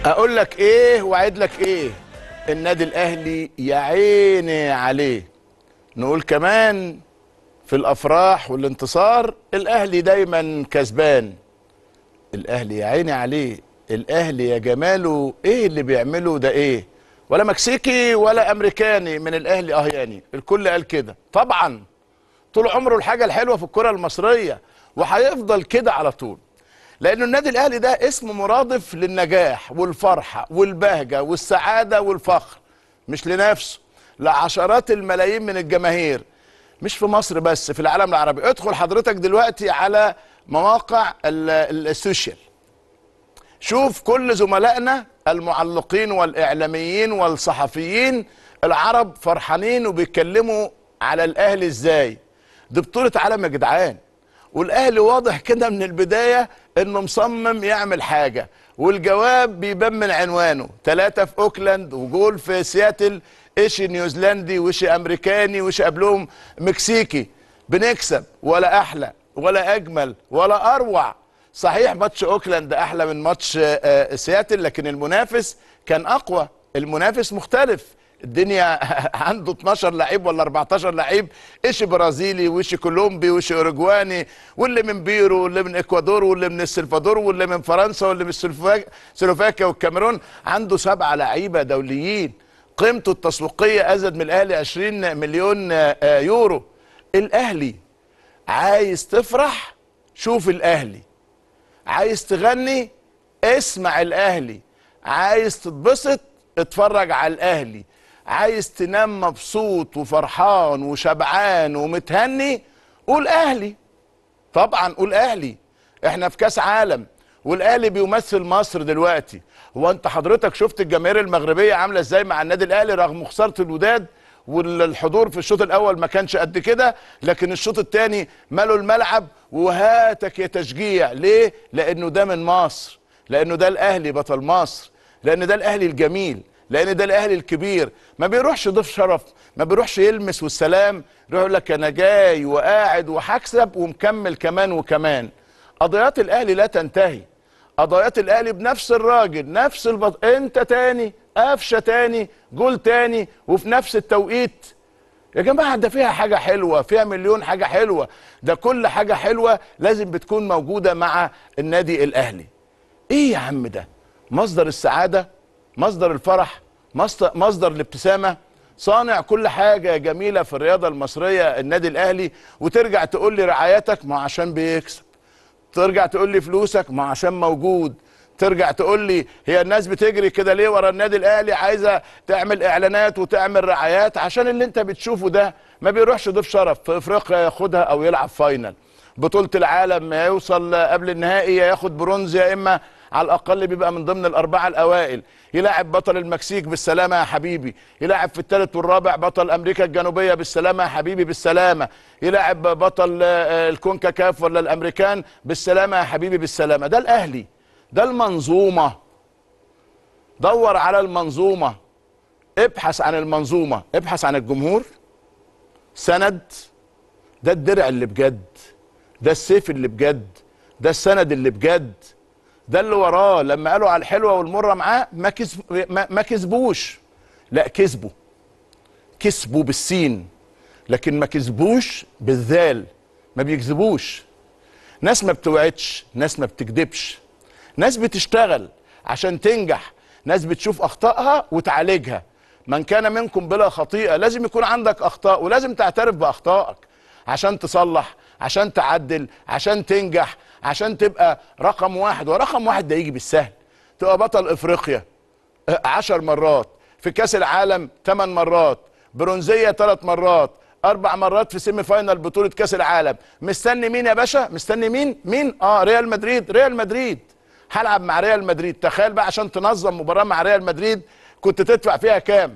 اقول لك ايه واعد لك ايه النادي الاهلي يا عيني عليه نقول كمان في الافراح والانتصار الاهلي دايما كسبان الاهلي يا عيني عليه الاهلي يا جماله ايه اللي بيعمله ده ايه ولا مكسيكي ولا امريكاني من الاهلي اه يعني الكل قال كده طبعا طول عمره الحاجه الحلوه في الكره المصريه وهيفضل كده على طول لانه النادي الاهلي ده اسم مرادف للنجاح والفرحه والبهجه والسعاده والفخر مش لنفسه لعشرات الملايين من الجماهير مش في مصر بس في العالم العربي ادخل حضرتك دلوقتي على مواقع ال- ال- السوشيال شوف كل زملائنا المعلقين والاعلاميين والصحفيين العرب فرحانين وبيتكلموا على الاهلي ازاي دي بطوله عالم يا جدعان والاهلي واضح كده من البدايه انه مصمم يعمل حاجه والجواب بيبان من عنوانه ثلاثه في اوكلاند وجول في سياتل ايش نيوزيلندي وش امريكاني وش قبلهم مكسيكي بنكسب ولا احلى ولا اجمل ولا اروع صحيح ماتش اوكلاند احلى من ماتش آه، آه، سياتل لكن المنافس كان اقوى المنافس مختلف الدنيا عنده 12 لعيب ولا 14 لعيب ايش برازيلي وش كولومبي وش اوروجواني واللي من بيرو واللي من اكوادور واللي من السلفادور واللي من فرنسا واللي من السلوفاك- سلوفاكيا والكاميرون عنده سبعه لعيبه دوليين قيمته التسويقيه ازيد من الاهلي 20 مليون آه، آه، يورو الاهلي عايز تفرح شوف الاهلي عايز تغني اسمع الاهلي عايز تتبسط اتفرج على الاهلي عايز تنام مبسوط وفرحان وشبعان ومتهني قول اهلي طبعا قول اهلي احنا في كاس عالم والاهلي بيمثل مصر دلوقتي هو انت حضرتك شفت الجماهير المغربيه عامله ازاي مع النادي الاهلي رغم خساره الوداد والحضور في الشوط الاول ما كانش قد كده لكن الشوط الثاني مالوا الملعب وهاتك يا تشجيع ليه لانه ده من مصر لانه ده الاهلي بطل مصر لان ده الاهلي الجميل لان ده الاهلي الكبير ما بيروحش ضيف شرف ما بيروحش يلمس والسلام يروح يقول لك انا جاي وقاعد وهكسب ومكمل كمان وكمان قضيات الاهلي لا تنتهي قضايات الاهلي بنفس الراجل نفس البط... انت تاني قفشه تاني جول تاني وفي نفس التوقيت يا جماعه ده فيها حاجه حلوه فيها مليون حاجه حلوه ده كل حاجه حلوه لازم بتكون موجوده مع النادي الاهلي ايه يا عم ده مصدر السعاده مصدر الفرح مصدر, مصدر الابتسامه صانع كل حاجه جميله في الرياضه المصريه النادي الاهلي وترجع تقول لي رعايتك ما عشان بيكسب ترجع تقول لي فلوسك ما عشان موجود ترجع تقول لي هي الناس بتجري كده ليه ورا النادي الاهلي عايزه تعمل اعلانات وتعمل رعايات عشان اللي انت بتشوفه ده ما بيروحش ضيف شرف في افريقيا ياخدها او يلعب فاينل بطوله العالم ما يوصل قبل النهائي يا ياخد برونز يا اما على الاقل بيبقى من ضمن الاربعه الاوائل يلاعب بطل المكسيك بالسلامه يا حبيبي يلاعب في الثالث والرابع بطل امريكا الجنوبيه بالسلامه يا حبيبي بالسلامه يلاعب بطل آه، الكونكاكاف ولا الامريكان بالسلامه يا حبيبي بالسلامه ده الاهلي ده المنظومه دور على المنظومه ابحث عن المنظومه ابحث عن الجمهور سند ده الدرع اللي بجد ده السيف اللي بجد ده السند اللي بجد ده اللي وراه لما قالوا على الحلوه والمره معاه ما كسب ما, ما كسبوش لا كسبوا كسبوا بالسين لكن ما كسبوش بالذال ما بيكذبوش ناس ما بتوعدش ناس ما بتكذبش ناس بتشتغل عشان تنجح ناس بتشوف اخطائها وتعالجها من كان منكم بلا خطيئه لازم يكون عندك اخطاء ولازم تعترف باخطائك عشان تصلح عشان تعدل عشان تنجح عشان تبقى رقم واحد ورقم واحد ده يجي بالسهل تبقى بطل افريقيا آه، عشر مرات في كاس العالم ثمان مرات برونزيه ثلاث مرات اربع مرات في سيمي فاينال بطوله كاس العالم مستني مين يا باشا مستني مين مين اه ريال مدريد ريال مدريد هلعب مع ريال مدريد تخيل بقى عشان تنظم مباراه مع ريال مدريد كنت تدفع فيها كام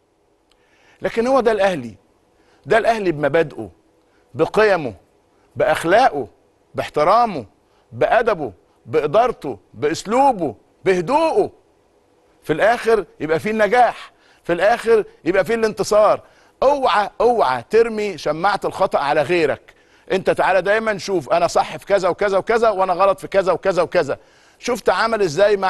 لكن هو ده الاهلي ده الاهلي بمبادئه بقيمه باخلاقه باحترامه بادبه بادارته باسلوبه بهدوءه في الاخر يبقى فيه النجاح في الاخر يبقى فيه الانتصار اوعى اوعى ترمي شماعه الخطا على غيرك انت تعالى دايما شوف انا صح في كذا وكذا وكذا وانا غلط في كذا وكذا وكذا شوف تعامل ازاي مع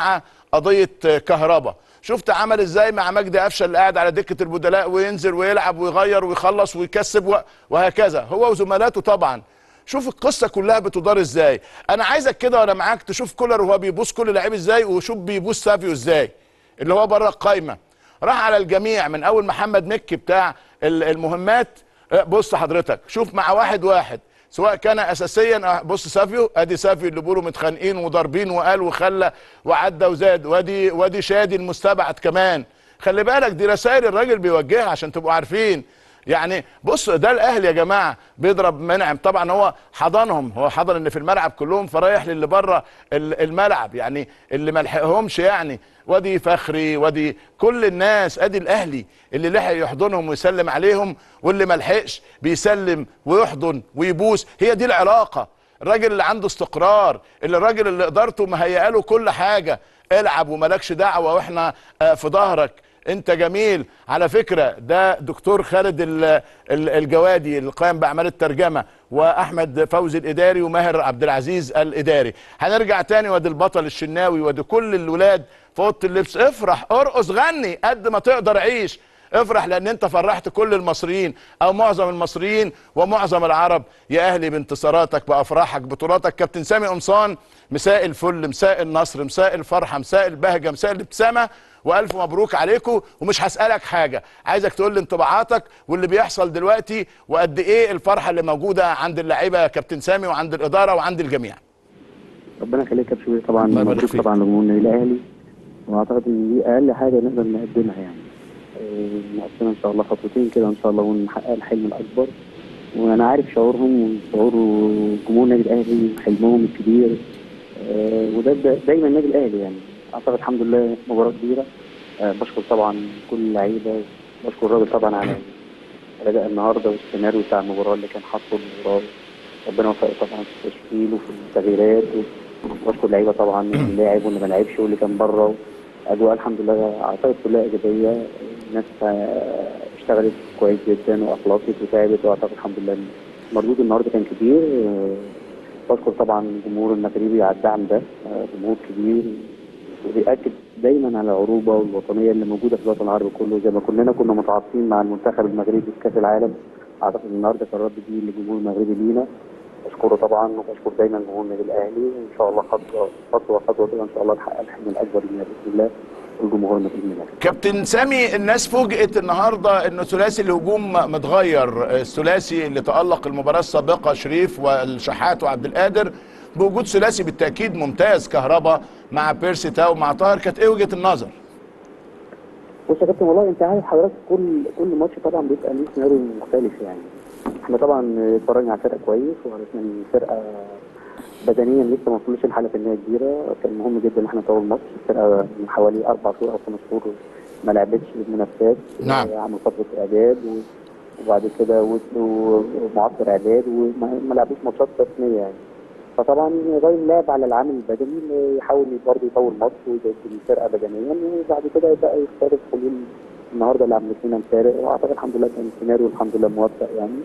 قضيه كهرباء شفت عمل ازاي مع مجدي قفشه اللي قاعد على دكه البدلاء وينزل ويلعب ويغير ويخلص ويكسب و- وهكذا هو وزملاته طبعا شوف القصه كلها بتدار ازاي انا عايزك كده وانا معاك تشوف كولر وهو بيبوس كل لعيب ازاي وشوف بيبوس سافيو ازاي اللي هو بره القايمه راح على الجميع من اول محمد مكي بتاع ال- المهمات أه، بص حضرتك شوف مع واحد واحد سواء كان اساسيا أه، بص سافيو ادي سافيو اللي بيقولوا متخانقين وضاربين وقال وخلى وعدى وزاد وادي وادي شادي المستبعد كمان خلي بالك دي رسائل الراجل بيوجهها عشان تبقوا عارفين يعني بص ده الاهلي يا جماعه بيضرب منعم طبعا هو حضنهم هو حضن اللي في الملعب كلهم فرايح للي بره ال- الملعب يعني اللي ما لحقهمش يعني وادي فخري وادي كل الناس ادي الاهلي اللي لحق يحضنهم ويسلم عليهم واللي ما لحقش بيسلم ويحضن ويبوس هي دي العلاقه الراجل اللي عنده استقرار اللي الراجل اللي ادارته مهيئه له كل حاجه العب وملكش دعوه واحنا آه، في ظهرك انت جميل على فكره ده دكتور خالد ال- ال- الجوادي اللي قام باعمال الترجمه واحمد فوزي الاداري وماهر عبد العزيز الاداري هنرجع تاني وادي البطل الشناوي وادي كل الولاد في اوضه اللبس افرح ارقص غني قد ما تقدر عيش افرح لان انت فرحت كل المصريين او معظم المصريين ومعظم العرب يا اهلي بانتصاراتك بافراحك بطولاتك كابتن سامي قمصان مساء الفل مساء النصر مساء الفرحه مساء البهجه مساء الابتسامه والف مبروك عليكم ومش هسالك حاجه عايزك تقول لي انطباعاتك واللي بيحصل دلوقتي وقد ايه الفرحه اللي موجوده عند اللعيبه يا كابتن سامي وعند الاداره وعند الجميع ربنا يخليك يا كابتن شوبير طبعا الله يبارك مبروك فيك. طبعا لجمهور النادي الاهلي واعتقد ان دي اقل حاجه نقدر نقدمها يعني آه، نقسمها ان شاء الله خطوتين كده ان شاء الله ونحقق الحلم الاكبر وانا عارف شعورهم وشعور جمهور النادي الاهلي وحلمهم الكبير آه، وده دا- دايما النادي الاهلي يعني اعتقد الحمد لله مباراه كبيره آه، بشكر طبعا كل اللعيبه بشكر الراجل طبعا على الاداء النهارده والسيناريو بتاع المباراه اللي كان حاطه المباراه ربنا يوفقه طبعا في التشكيل وفي التغييرات واشكر اللعيبه طبعا اللي لعب واللي ما لعبش واللي كان بره اجواء الحمد لله اعتقد كلها ايجابيه الناس آه، اشتغلت كويس جدا واخلاصت وتعبت واعتقد الحمد لله إن مردود النهارده كان كبير آه، بشكر طبعا الجمهور المغربي على الدعم ده آه، جمهور كبير وبيأكد دايما على العروبه والوطنيه اللي موجوده في الوطن العربي كله زي ما كلنا كنا متعاطفين مع المنتخب المغربي في كاس العالم اعتقد النهارده كان رد دي للجمهور المغربي لينا بشكره طبعا وبشكر دايما جمهور النادي الاهلي وان شاء الله خطوه خطوه خطوه كده ان شاء الله نحقق الحلم الاكبر لينا باذن الله والجمهورنا باذن الله كابتن سامي الناس فوجئت النهارده انه ثلاثي الهجوم متغير الثلاثي اللي تالق المباراه السابقه شريف والشحات وعبد القادر بوجود ثلاثي بالتاكيد ممتاز كهربا مع بيرسي تاو مع طاهر كانت ايه وجهه النظر؟ بص يا كابتن والله انت عارف حضرتك كل كل ماتش طبعا بيبقى ليه سيناريو مختلف يعني احنا طبعا اتفرجنا على فرقه كويس وعرفنا ان الفرقه بدنيا لسه ما وصلوش لحاله فنيه كبيره كان مهم جدا ان احنا نطول الماتش الفرقه من حوالي اربع شهور او خمس شهور ما لعبتش المنافسات نعم. عملوا فتره اعداد و- وبعد كده وصلوا معسكر اعداد وما ما لعبوش ماتشات رسميه يعني فطبعا الراجل لعب على العامل البدني إنه يحاول برضه يطور ماتش ويزود الفرقه بدنيا وبعد كده بقى يختار الحلول النهارده اللي عملت لنا مفارق واعتقد الحمد لله كان السيناريو الحمد لله موفق يعني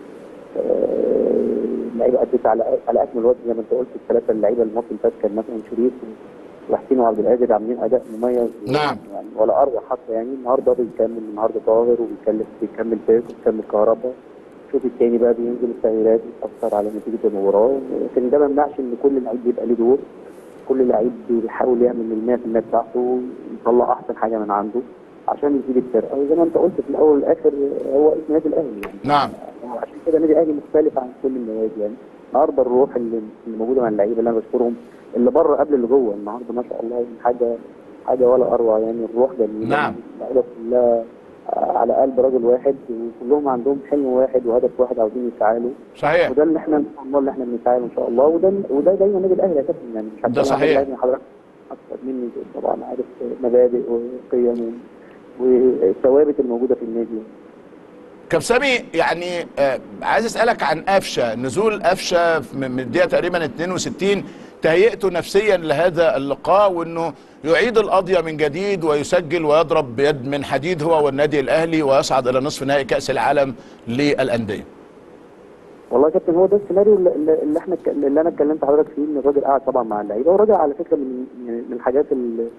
آه، اللعيبه ادت على على اكمل وجه زي ما انت قلت الثلاثه اللعيبه الماتش اللي فات كان مثلا شريف وحسين وعبد القادر عاملين اداء مميز نعم. يعني ولا اروع حتى يعني النهارده بيكمل النهارده طاهر وبيكمل بيكمل بيرك وبيكمل كهربا شوف التاني بقى بينزل التغييرات بتأثر على نتيجة المباراة لكن ده ما يمنعش إن كل لعيب بيبقى له دور كل لعيب بيحاول يعمل من 100% بتاعته يطلع أحسن حاجة من عنده عشان يفيد الفرقة وزي ما أنت قلت في الأول والآخر هو اسم النادي الأهلي يعني نعم عشان كده النادي الاهلي مختلف عن كل النوادي يعني النهارده الروح اللي اللي موجوده مع اللعيبه اللي انا بشكرهم اللي بره قبل اللي جوه النهارده ما شاء الله يعني حاجه حاجه ولا اروع يعني الروح جميله نعم. اللعيبه كلها على قلب رجل واحد وكلهم عندهم حلم واحد وهدف واحد عاوزين يسعى له صحيح وده اللي احنا ان شاء الله اللي احنا بنسعى له ان شاء الله وده وده دايما النادي الاهلي يا كابتن يعني مش ده هتكلم عن صحيح. النادي الأهلي، حضرتك اكثر مني طبعا عارف مبادئ وقيم والثوابت الموجوده في النادي كابتن سامي يعني آه عايز اسالك عن قفشه نزول قفشه من من الدقيقه تقريبا 62 تهيئته نفسيا لهذا اللقاء وانه يعيد القضيه من جديد ويسجل ويضرب بيد من حديد هو والنادي الاهلي ويصعد الى نصف نهائي كاس العالم للانديه والله يا كابتن هو ده السيناريو اللي, اللي احنا اتك- اللي انا اتكلمت حضرتك فيه ان الراجل قاعد طبعا مع اللعيبه والراجل على فكره من من من الحاجات اللي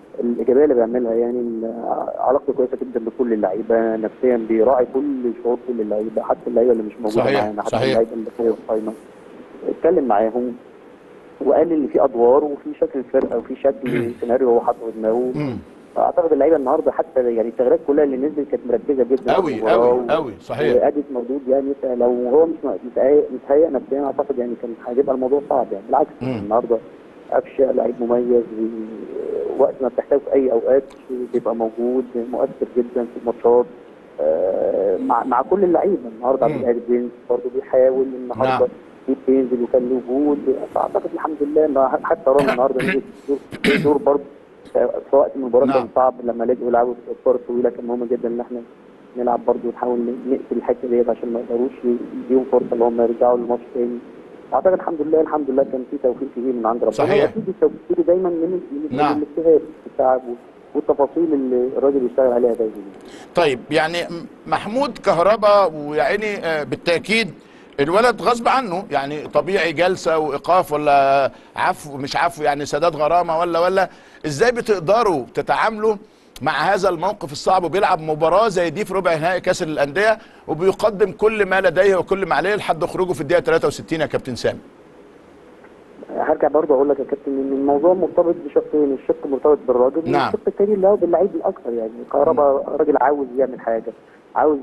الايجابيه اللي بيعملها يعني ال- علاقته كويسه جدا بكل اللعيبه نفسيا بيراعي كل شعور كل اللعيبه حتى اللعيبه اللي مش موجوده صحيح، معانا حتى صحيح. اللعيبه اللي فوق القايمه اتكلم معاهم وقال ان في ادوار وفي شكل فرقه وفي شكل سيناريو هو حاطه في دماغه مم. اعتقد اللعيبه النهارده حتى يعني التغييرات كلها اللي نزلت كانت مركزه جدا قوي في المباراة قوي و- قوي صحيح وادت مردود يعني ف- لو هو مش متهيأ متهيأ نفسيا اعتقد يعني كان هيبقى الموضوع صعب يعني بالعكس مم. النهارده قفشه لعيب مميز وقت ما بتحتاجه في اي اوقات بيبقى موجود مؤثر جدا في الماتشات آه، مع مع كل اللعيبه النهارده عبد مم. القادر بينزل برضه بيحاول النهارده نعم. بينزل وكان له وجود فاعتقد الحمد لله إن حتى رامي النهارده نزل دور- دور برضه في وقت من المباراه نعم. كان صعب لما لقوا يلعبوا الكور الطويله كان مهم جدا ان احنا نلعب برضه ونحاول نقفل الحته ديت عشان ما يقدروش يديهم فرصه ان هم يرجعوا للماتش تاني اعتقد الحمد لله الحمد لله كان في توفيق كبير من عند ربنا صحيح. واكيد التوفيق بيجي دايما من من نعم. من الاجتهاد والتعب والتفاصيل اللي الراجل بيشتغل عليها دايما طيب يعني م- محمود كهربا ويعني آه، بالتاكيد الولد غصب عنه يعني طبيعي جلسه وايقاف ولا عفو مش عفو يعني سداد غرامه ولا ولا ازاي بتقدروا تتعاملوا مع هذا الموقف الصعب وبيلعب مباراه زي دي في ربع نهائي كاس الانديه وبيقدم كل ما لديه وكل ما عليه لحد خروجه في الدقيقه 63 يا كابتن سامي هرجع برضه اقول لك يا كابتن ان الموضوع مرتبط بشقين الشق مرتبط بالراجل نعم. والشق الثاني اللي هو باللعيب الاكثر يعني كهربا راجل عاوز يعمل حاجه عاوز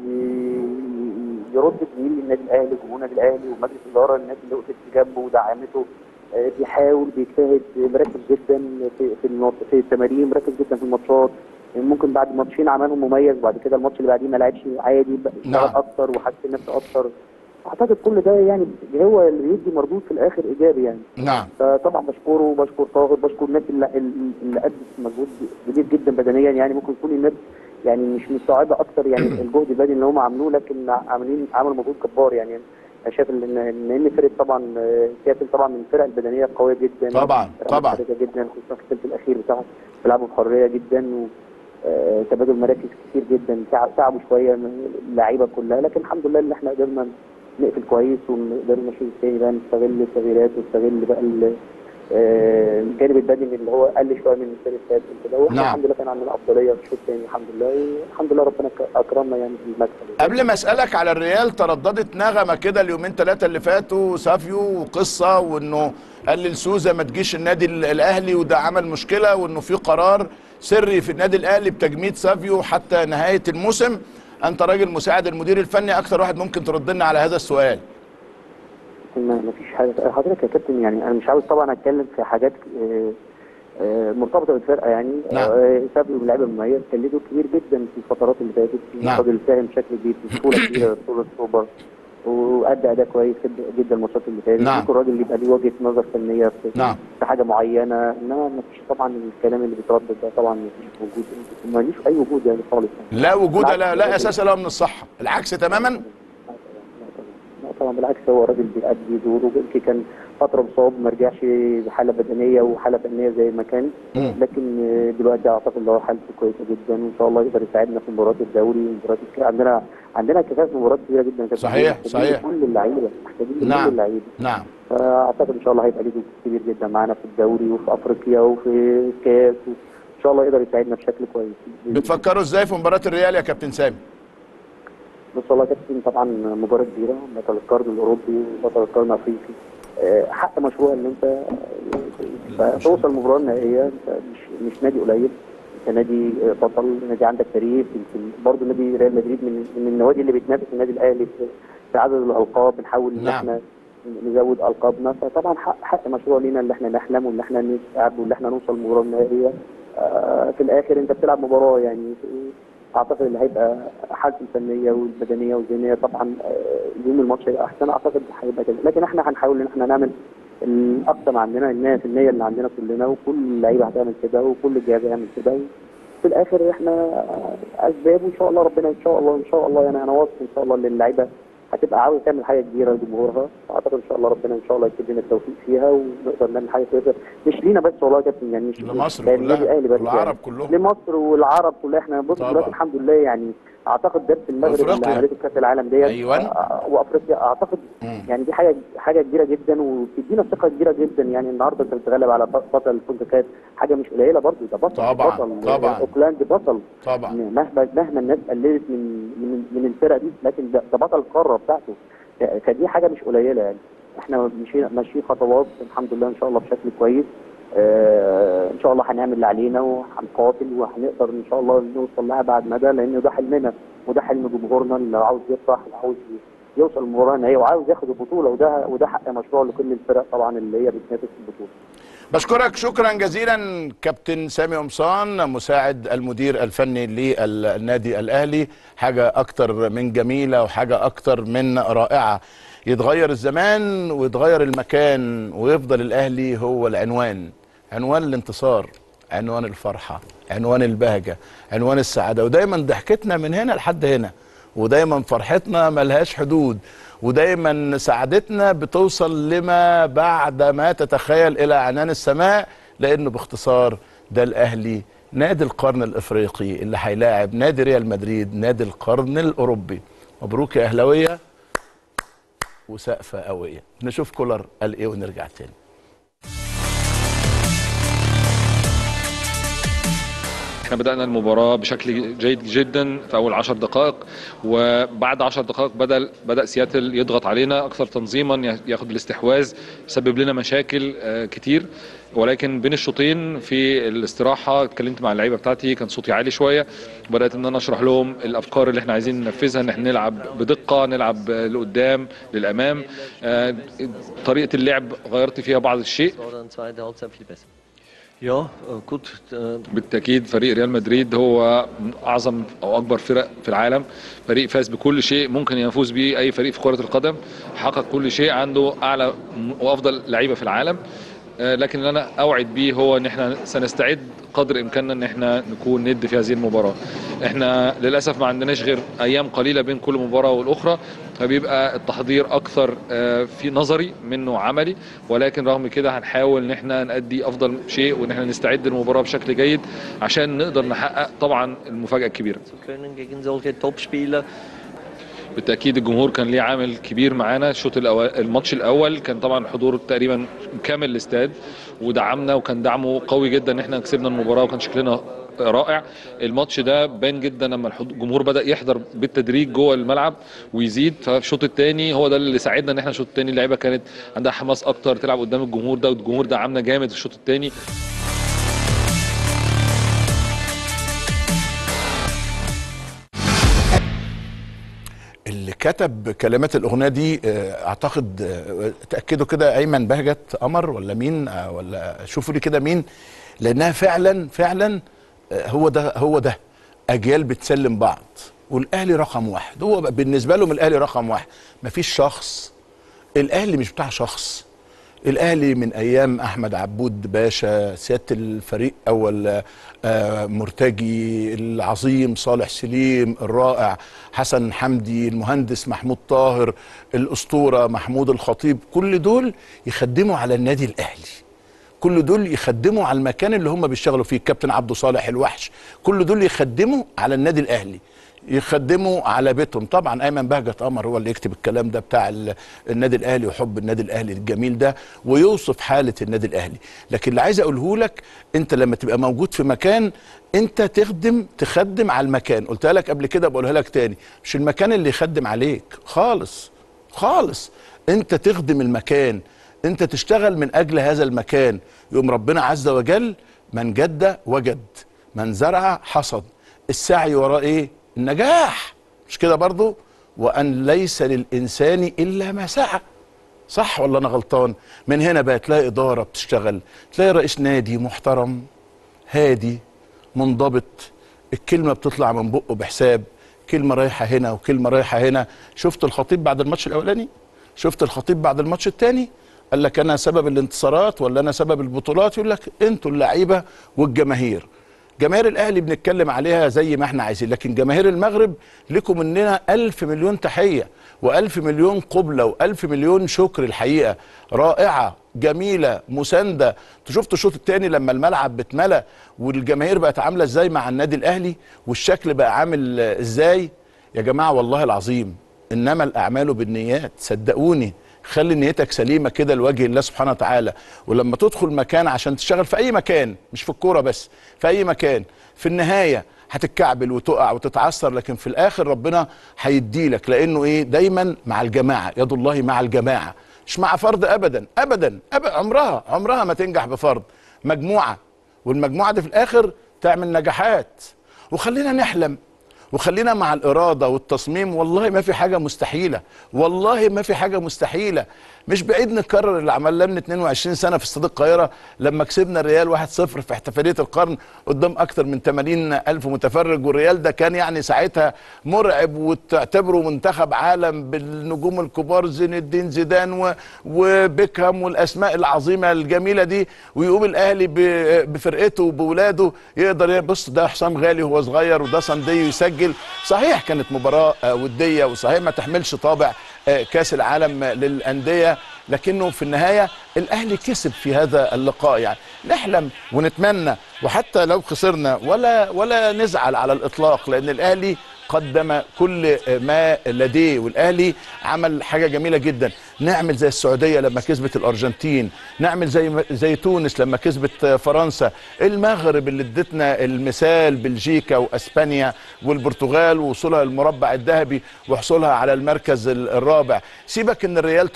ي- يرد جميل للنادي الاهلي جمهور النادي الاهلي ومجلس الاداره الناس اللي وقفت جنبه ودعمته آه، بيحاول بيجتهد مركز جدا في في المط- في التمارين مركز جدا في الماتشات ممكن بعد ماتشين عملهم مميز وبعد كده الماتش اللي بعديه ما لعبش عادي بقى اشتغل نعم. اكتر وحسن نفسه اكتر اعتقد كل ده يعني هو اللي بيدي مردود في الاخر ايجابي يعني نعم فطبعا بشكره وبشكر طاهر بشكر الناس اللي, اللي ادت مجهود كبير جدا بدنيا يعني ممكن يكون الناس يعني مش مستوعبه اكتر يعني الجهد البدني اللي هم عملوه لكن عاملين عملوا مجهود جبار يعني انا شايف ان ان إن فرقه طبعا آه، سياتل طبعا من الفرق البدنيه القويه جدا طبعاً، فرقة طبعاً. محترفة جدا خصوصا في الثلث الاخير بتاعهم بيلعبوا بحريه جدا و آه، تبادل مراكز كتير جدا تع- تعبوا شويه من اللعيبه كلها لكن الحمد لله ان احنا قدرنا نقفل كويس ونقدر نشوف تاني بقى نستغل التغييرات ونستغل بقى ال- آه، الجانب البدني اللي هو قل شويه من الفريق الثالث كده واحنا نعم. الحمد لله كان عندنا افضليه في الشوط الثاني الحمد لله والحمد لله ربنا ك- اكرمنا يعني في المكسب قبل ما اسالك على الريال ترددت نغمه كده اليومين ثلاثه اللي فاتوا سافيو وقصه وانه قال لسوزا ما تجيش النادي ال- الاهلي وده عمل مشكله وانه في قرار سري في النادي الاهلي بتجميد سافيو حتى نهايه الموسم انت راجل مساعد المدير الفني اكثر واحد ممكن ترد لنا على هذا السؤال ما ما فيش حاجه حضرتك يا كابتن يعني انا مش عاوز طبعا اتكلم في حاجات آه، آه، مرتبطه بالفرقه يعني نعم. آه، سابق اللعيبه المميز كان له دور كبير جدا في الفترات اللي فاتت نعم. الراجل ساهم بشكل كبير في بطوله كبيره بطوله السوبر وادى اداء كويس جدا- جدا الماتشات اللي فاتت نعم. ممكن الراجل يبقى ليه وجهه نظر فنيه في نعم. في حاجه معينه انما ما فيش طبعا الكلام اللي بيتردد ده طبعا ما فيش وجود ما ليش اي وجود يعني خالص يعني. لا وجود بالعكس، لا, لا الراجل- اساس له من الصحه العكس تماما لا طبعا لا طبعا بالعكس هو راجل بيأدي دوره يمكن كان فتره مصاب ما رجعش بحاله بدنيه وحاله فنيه زي ما كان مم. لكن آه، دلوقتي اعتقد ان هو حالته كويسه جدا وان شاء الله يقدر يساعدنا في مباراه الدوري ومباراه الك- عندنا عندنا كفايه مباريات كبيره جدا كابتن. صحيح، محتاجين صحيح. كل اللعيبه محتاجين لكل نعم. اللعيبه نعم فاعتقد ان شاء الله هيبقى ليه دور كبير جدا معانا في الدوري وفي افريقيا وفي الكاس ان شاء الله يقدر يساعدنا بشكل كويس بتفكروا ازاي في مباراه الريال يا كابتن سامي بص والله يا كابتن طبعا مباراة كبيرة بطل القرن الأوروبي وبطل القرن الأفريقي آه، حق مشروع إن أنت آه، توصل المباراة النهائية أنت مش مش نادي قليل أنت نادي آه، بطل نادي عندك تاريخ يمكن برضه نادي ريال مدريد من من النوادي اللي بتنافس النادي الأهلي في في عدد الألقاب بنحاول إن نعم. إحنا نزود ألقابنا فطبعا حق حق مشروع لينا اللي إحنا نحلم واللي إحنا نتعب واللي إحنا نوصل المباراة النهائية آه، في الآخر أنت بتلعب مباراة يعني اعتقد اللي هيبقى حالته الفنيه والبدنيه والذهنيه طبعا آه، يوم الماتش هيبقى احسن اعتقد هيبقى كده لكن احنا هنحاول ان احنا نعمل الاقصى ما عندنا الناس النيه اللي عندنا كلنا وكل اللعيبه هتعمل كده وكل الجهاز هيعمل كده في الاخر احنا اسباب وان شاء الله ربنا ان شاء الله ان شاء الله يعني انا واثق ان شاء الله ان اللعيبه هتبقى عاوزه تعمل حاجه كبيره لجمهورها اعتقد ان شاء الله ربنا ان شاء الله يكتب لنا التوفيق فيها ونقدر نعمل حاجه كويسه مش لينا بس والله يا كابتن يعني مش لمصر يعني كلها النادي الأهلي بس والعرب يعني. كلهم لمصر والعرب كلها احنا بص طبعا. دلوقتي الحمد لله يعني اعتقد درس المغرب اللي وأفريقيا. عملته في كاس العالم ديت أيوة. آه، وافريقيا اعتقد مم. يعني دي حاجه حاجه كبيره جدا وبتدينا ثقه كبيره جدا يعني النهارده انت بتتغلب على بطل الكونكاكاف حاجه مش قليله برضه ده بطل طبعاً، بطل طبعاً. اوكلاند بطل طبعا مهما مهما الناس قللت من من من الفرق دي لكن ده, ده بطل القاره بتاعته فدي حاجه مش قليله يعني احنا ماشيين ماشيين خطوات الحمد لله ان شاء الله بشكل كويس آه ان شاء الله هنعمل اللي علينا وهنقاتل وهنقدر ان شاء الله نوصل لها بعد مدى لان ده حلمنا وده حلم جمهورنا اللي عاوز يفرح وعاوز يوصل للمباراه النهائيه وعاوز ياخد البطوله وده وده حق مشروع لكل الفرق طبعا اللي هي بتنافس في البطوله بشكرك شكرا جزيلا كابتن سامي قمصان مساعد المدير الفني للنادي الاهلي حاجه اكتر من جميله وحاجه اكتر من رائعه يتغير الزمان ويتغير المكان ويفضل الاهلي هو العنوان عنوان الانتصار عنوان الفرحه عنوان البهجه عنوان السعاده ودايما ضحكتنا من هنا لحد هنا ودايما فرحتنا ملهاش حدود ودايما سعادتنا بتوصل لما بعد ما تتخيل الى عنان السماء لانه باختصار ده الاهلي نادي القرن الافريقي اللي هيلاعب نادي ريال مدريد نادي القرن الاوروبي مبروك يا اهلاويه وسقفه قويه نشوف كولر قال ايه ونرجع تاني احنا بدأنا المباراة بشكل جيد جدا في أول عشر دقائق وبعد عشر دقائق بدأ بدأ سياتل يضغط علينا أكثر تنظيما ياخد الاستحواذ سبب لنا مشاكل آه، كتير ولكن بين الشوطين في الاستراحة اتكلمت مع اللعيبة بتاعتي كان صوتي عالي شوية بدأت ان انا اشرح لهم الافكار اللي احنا عايزين ننفذها ان احنا نلعب بدقة نلعب لقدام للامام آه، طريقة اللعب غيرت فيها بعض الشيء oder in zweiter Halbzeit viel besser. Ja, äh, gut. Äh, بالتاكيد فريق ريال مدريد هو من اعظم او اكبر فرق في العالم فريق فاز بكل شيء ممكن يفوز به اي فريق في كره القدم حقق كل شيء عنده اعلى وافضل لعيبه في العالم آه، لكن اللي انا اوعد بيه هو ان احنا سنستعد قدر امكاننا ان احنا نكون ند في هذه المباراه احنا للاسف ما عندناش غير ايام قليله بين كل مباراه والاخرى فبيبقى التحضير اكثر آه، في نظري منه عملي ولكن رغم كده هنحاول ان احنا نأدي افضل شيء وان احنا نستعد للمباراه بشكل جيد عشان نقدر نحقق طبعا المفاجاه الكبيره zu können gegen solche Topspieler. بالتاكيد الجمهور كان ليه عامل كبير معانا الشوط الاول الماتش الاول كان طبعا حضور تقريبا كامل الاستاد ودعمنا وكان دعمه قوي جدا ان احنا كسبنا المباراه وكان شكلنا رائع الماتش ده بان جدا لما الحض- الجمهور بدا يحضر بالتدريج جوه الملعب ويزيد ففي الشوط الثاني هو ده اللي ساعدنا ان احنا الشوط الثاني اللعيبه كانت عندها حماس اكتر تلعب قدام الجمهور ده والجمهور دعمنا جامد في الشوط الثاني اللي كتب كلمات الاغنيه دي آه، اعتقد آه، تاكدوا كده ايمن بهجت قمر ولا مين آه، ولا شوفوا لي كده مين لانها فعلا فعلا آه، هو ده هو ده اجيال بتسلم بعض والاهلي رقم واحد هو بقى بالنسبه لهم الاهلي رقم واحد مفيش شخص الاهلي مش بتاع شخص الاهلي من ايام احمد عبود باشا سياده الفريق اول آه، مرتجي العظيم صالح سليم الرائع حسن حمدي المهندس محمود طاهر الاسطوره محمود الخطيب كل دول يخدموا على النادي الاهلي كل دول يخدموا على المكان اللي هم بيشتغلوا فيه الكابتن عبده صالح الوحش كل دول يخدموا على النادي الاهلي يخدموا على بيتهم طبعا ايمن بهجت قمر هو اللي يكتب الكلام ده بتاع ال- النادي الاهلي وحب النادي الاهلي الجميل ده ويوصف حاله النادي الاهلي لكن اللي عايز اقوله لك انت لما تبقى موجود في مكان انت تخدم تخدم على المكان قلتها لك قبل كده بقولها لك تاني مش المكان اللي يخدم عليك خالص خالص انت تخدم المكان انت تشتغل من اجل هذا المكان يقوم ربنا عز وجل من جد وجد من زرع حصد السعي وراء ايه النجاح مش كده برضو وان ليس للانسان الا ما سعى صح ولا انا غلطان من هنا بقى تلاقي اداره بتشتغل تلاقي رئيس نادي محترم هادي منضبط الكلمه بتطلع من بقه بحساب كلمه رايحه هنا وكلمه رايحه هنا شفت الخطيب بعد الماتش الاولاني شفت الخطيب بعد الماتش الثاني قال لك انا سبب الانتصارات ولا انا سبب البطولات يقول لك انتوا اللعيبه والجماهير جماهير الاهلي بنتكلم عليها زي ما احنا عايزين لكن جماهير المغرب لكم مننا ألف مليون تحيه وألف مليون قبله وألف مليون شكر الحقيقه رائعه جميله مسانده انتوا شفتوا الشوط الثاني لما الملعب اتملى والجماهير بقت عامله ازاي مع النادي الاهلي والشكل بقى عامل آه، ازاي يا جماعه والله العظيم انما الاعمال بالنيات صدقوني خلي نيتك سليمه كده لوجه الله سبحانه وتعالى ولما تدخل مكان عشان تشتغل في اي مكان مش في الكوره بس في اي مكان في النهايه هتتكعبل وتقع وتتعثر لكن في الاخر ربنا هيديلك لانه ايه دايما مع الجماعه يد الله مع الجماعه مش مع فرد ابدا ابدا, أبدا عمرها عمرها ما تنجح بفرد مجموعه والمجموعه دي في الاخر تعمل نجاحات وخلينا نحلم وخلينا مع الإرادة والتصميم والله ما في حاجة مستحيلة والله ما في حاجة مستحيلة مش بعيد نكرر اللي عملناه من 22 سنة في استاد القاهرة لما كسبنا الريال 1-0 في احتفالية القرن قدام أكثر من 80 ألف متفرج والريال ده كان يعني ساعتها مرعب وتعتبره منتخب عالم بالنجوم الكبار زين الدين زيدان و... وبيكهام والأسماء العظيمة الجميلة دي ويقوم الأهلي ب... بفرقته وبولاده يقدر يبص ده حسام غالي وهو صغير وده صندي يسجل صحيح كانت مباراة آه، ودية وصحيح ما تحملش طابع آه، كاس العالم للأندية لكنه في النهاية الأهلي كسب في هذا اللقاء يعني نحلم ونتمنى وحتى لو خسرنا ولا ولا نزعل على الإطلاق لأن الأهلي قدم كل ما لديه والاهلي عمل حاجه جميله جدا نعمل زي السعوديه لما كسبت الارجنتين نعمل زي زي تونس لما كسبت فرنسا المغرب اللي ادتنا المثال بلجيكا واسبانيا والبرتغال ووصولها للمربع الذهبي وحصولها على المركز ال- الرابع سيبك ان الريال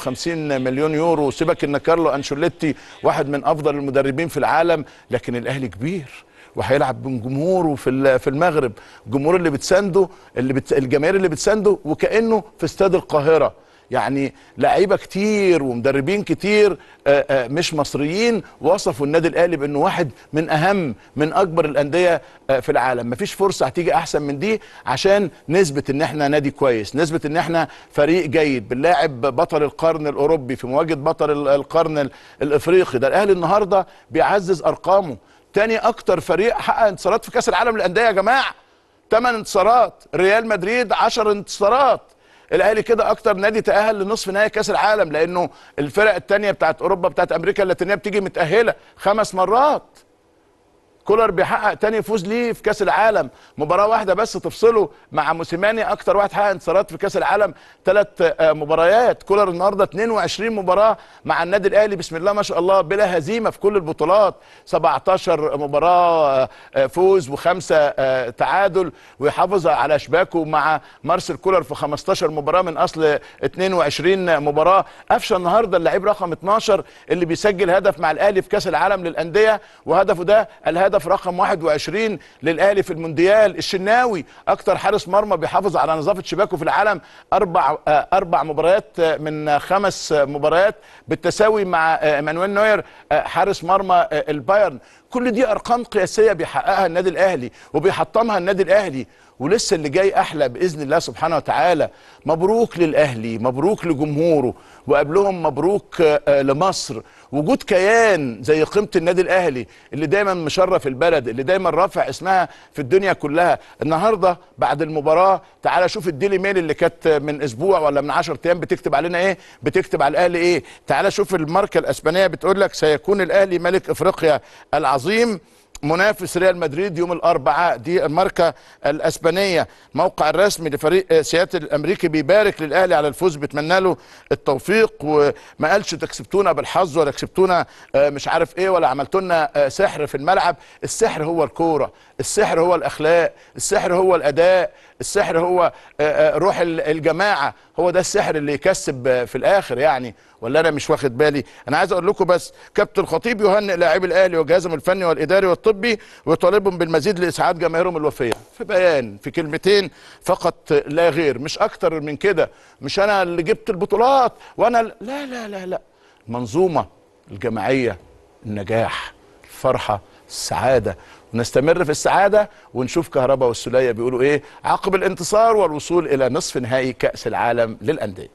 850 مليون يورو سيبك ان كارلو انشيلوتي واحد من افضل المدربين في العالم لكن الاهلي كبير وهيلعب من جمهوره في ال- في المغرب الجمهور اللي بتسانده اللي بت... الجماهير اللي بتسانده وكانه في استاد القاهره يعني لعيبه كتير ومدربين كتير آه، آه، مش مصريين وصفوا النادي الاهلي بانه واحد من اهم من اكبر الانديه آه، في العالم مفيش فرصه هتيجي احسن من دي عشان نثبت ان احنا نادي كويس نثبت ان احنا فريق جيد بنلاعب بطل القرن الاوروبي في مواجهه بطل ال- القرن ال- الافريقي ده الاهلي النهارده بيعزز ارقامه تاني اكتر فريق حقق انتصارات في كاس العالم للانديه يا جماعه 8 انتصارات ريال مدريد 10 انتصارات الاهلي كده اكتر نادي تاهل لنصف نهائي كاس العالم لانه الفرق التانية بتاعت اوروبا بتاعت امريكا اللاتينيه بتيجي متاهله خمس مرات كولر بيحقق تاني فوز ليه في كاس العالم مباراه واحده بس تفصله مع موسيماني اكتر واحد حقق انتصارات في كاس العالم ثلاث مباريات كولر النهارده 22 مباراه مع النادي الاهلي بسم الله ما شاء الله بلا هزيمه في كل البطولات 17 مباراه آه، آه، فوز وخمسه آه، تعادل ويحافظ على شباكه مع مارسيل كولر في 15 مباراه من اصل 22 مباراه قفشه النهارده اللعيب رقم 12 اللي بيسجل هدف مع الاهلي في كاس العالم للانديه وهدفه ده الهدف رقم 21 للاهلي في المونديال الشناوي اكتر حارس مرمى بيحافظ على نظافه شباكه في العالم اربع آه، اربع مباريات آه، من آه، خمس آه، مباريات بالتساوي مع آه، ايمانويل نوير آه، حارس مرمى آه، البايرن كل دي ارقام قياسيه بيحققها النادي الاهلي وبيحطمها النادي الاهلي ولسه اللي جاي احلى باذن الله سبحانه وتعالى مبروك للاهلي مبروك لجمهوره وقبلهم مبروك آه، آه، لمصر وجود كيان زي قيمه النادي الاهلي اللي دايما مشرف البلد اللي دايما رافع اسمها في الدنيا كلها النهارده بعد المباراه تعالى شوف الديلي ميل اللي كانت من اسبوع ولا من 10 ايام بتكتب علينا ايه بتكتب على الاهلي ايه تعالى شوف الماركه الاسبانيه بتقول لك سيكون الاهلي ملك افريقيا العظيم منافس ريال مدريد يوم الاربعاء دي الماركه الاسبانيه موقع الرسمي لفريق سياتل الامريكي بيبارك للاهلي على الفوز بيتمنى له التوفيق وما قالش ده كسبتونا بالحظ ولا كسبتونا آه، مش عارف ايه ولا عملتوا لنا آه، سحر في الملعب السحر هو الكوره السحر هو الاخلاق السحر هو الاداء السحر هو آه، آه، روح ال- الجماعه هو ده السحر اللي يكسب آه، في الاخر يعني ولا انا مش واخد بالي انا عايز اقول لكم بس كابتن الخطيب يهنئ لاعبي الاهلي وجهازهم الفني والاداري والطبي ويطالبهم بالمزيد لاسعاد جماهيرهم الوفيه في بيان في كلمتين فقط لا غير مش اكتر من كده مش انا اللي جبت البطولات وانا ال- لا لا لا لا منظومه الجماعيه النجاح الفرحه السعاده ونستمر في السعاده ونشوف كهربا والسوليه بيقولوا ايه عقب الانتصار والوصول الى نصف نهائي كاس العالم للانديه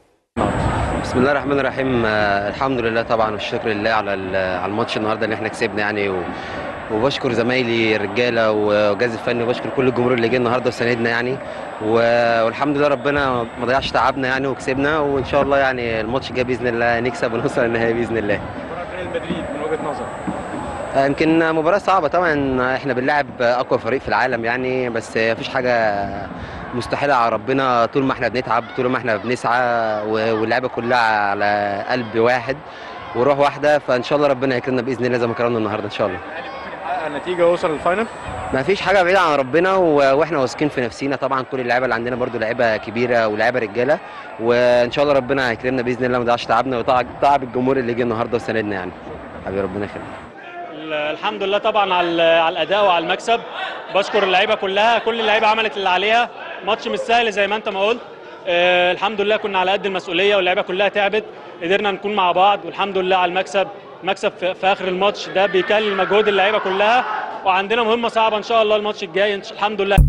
بسم الله الرحمن الرحيم آه، الحمد لله طبعا والشكر لله على ال- على الماتش النهارده اللي احنا كسبنا يعني و... وبشكر زمايلي الرجاله والجهاز الفني وبشكر كل الجمهور اللي جه النهارده وساندنا يعني و- والحمد لله ربنا ما ضيعش تعبنا يعني وكسبنا وان شاء الله يعني الماتش الجاي باذن الله نكسب ونوصل النهائي باذن الله مباراة ريال مدريد من وجهة نظرك آه، يمكن مباراة صعبة طبعا احنا بنلعب اقوى فريق في العالم يعني بس مفيش حاجة مستحيلة على ربنا طول ما احنا بنتعب طول ما احنا بنسعى و- واللعبة كلها على قلب واحد وروح واحدة فان شاء الله ربنا يكرمنا باذن الله زي ما كرمنا النهارده ان شاء الله الاهلي ممكن يحقق نتيجة ويوصل للفاينل ما فيش حاجة بعيدة عن ربنا و- واحنا واثقين في نفسينا طبعا كل اللعيبة اللي عندنا برضو لعيبة كبيرة ولاعيبة رجالة وان شاء الله ربنا هيكرمنا باذن الله ما نضيعش تعبنا وتعب تعب الجمهور اللي جه النهارده وساندنا يعني حبيبي ربنا يخليك الحمد لله طبعا على على الاداء وعلى المكسب بشكر اللعيبه كلها كل اللعيبه عملت اللي عليها ماتش مش سهل زي ما انت ما قلت آه، الحمد لله كنا على قد المسؤوليه واللعيبه كلها تعبت قدرنا نكون مع بعض والحمد لله على المكسب مكسب في في اخر الماتش ده بيكلل مجهود اللعيبه كلها وعندنا مهمه صعبه ان شاء الله الماتش الجاي إن- الحمد لله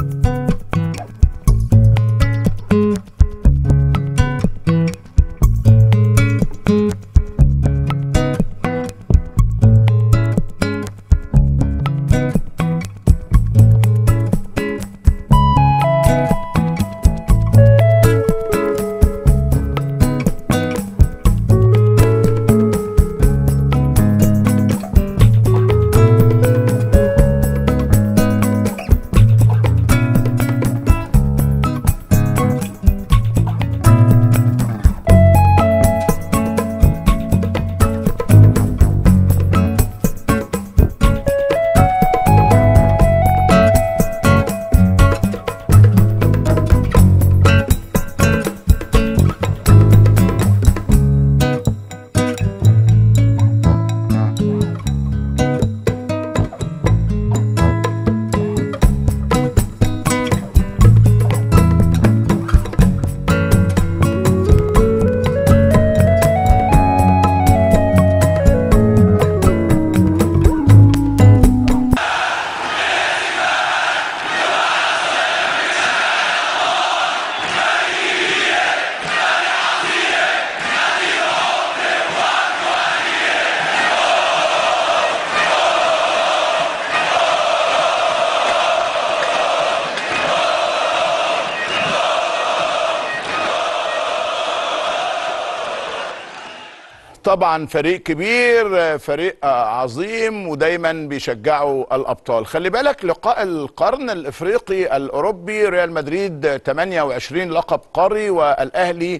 طبعا فريق كبير فريق آه، عظيم ودايما بيشجعوا الابطال خلي بالك لقاء القرن الافريقي الاوروبي ريال مدريد 28 لقب قاري والاهلي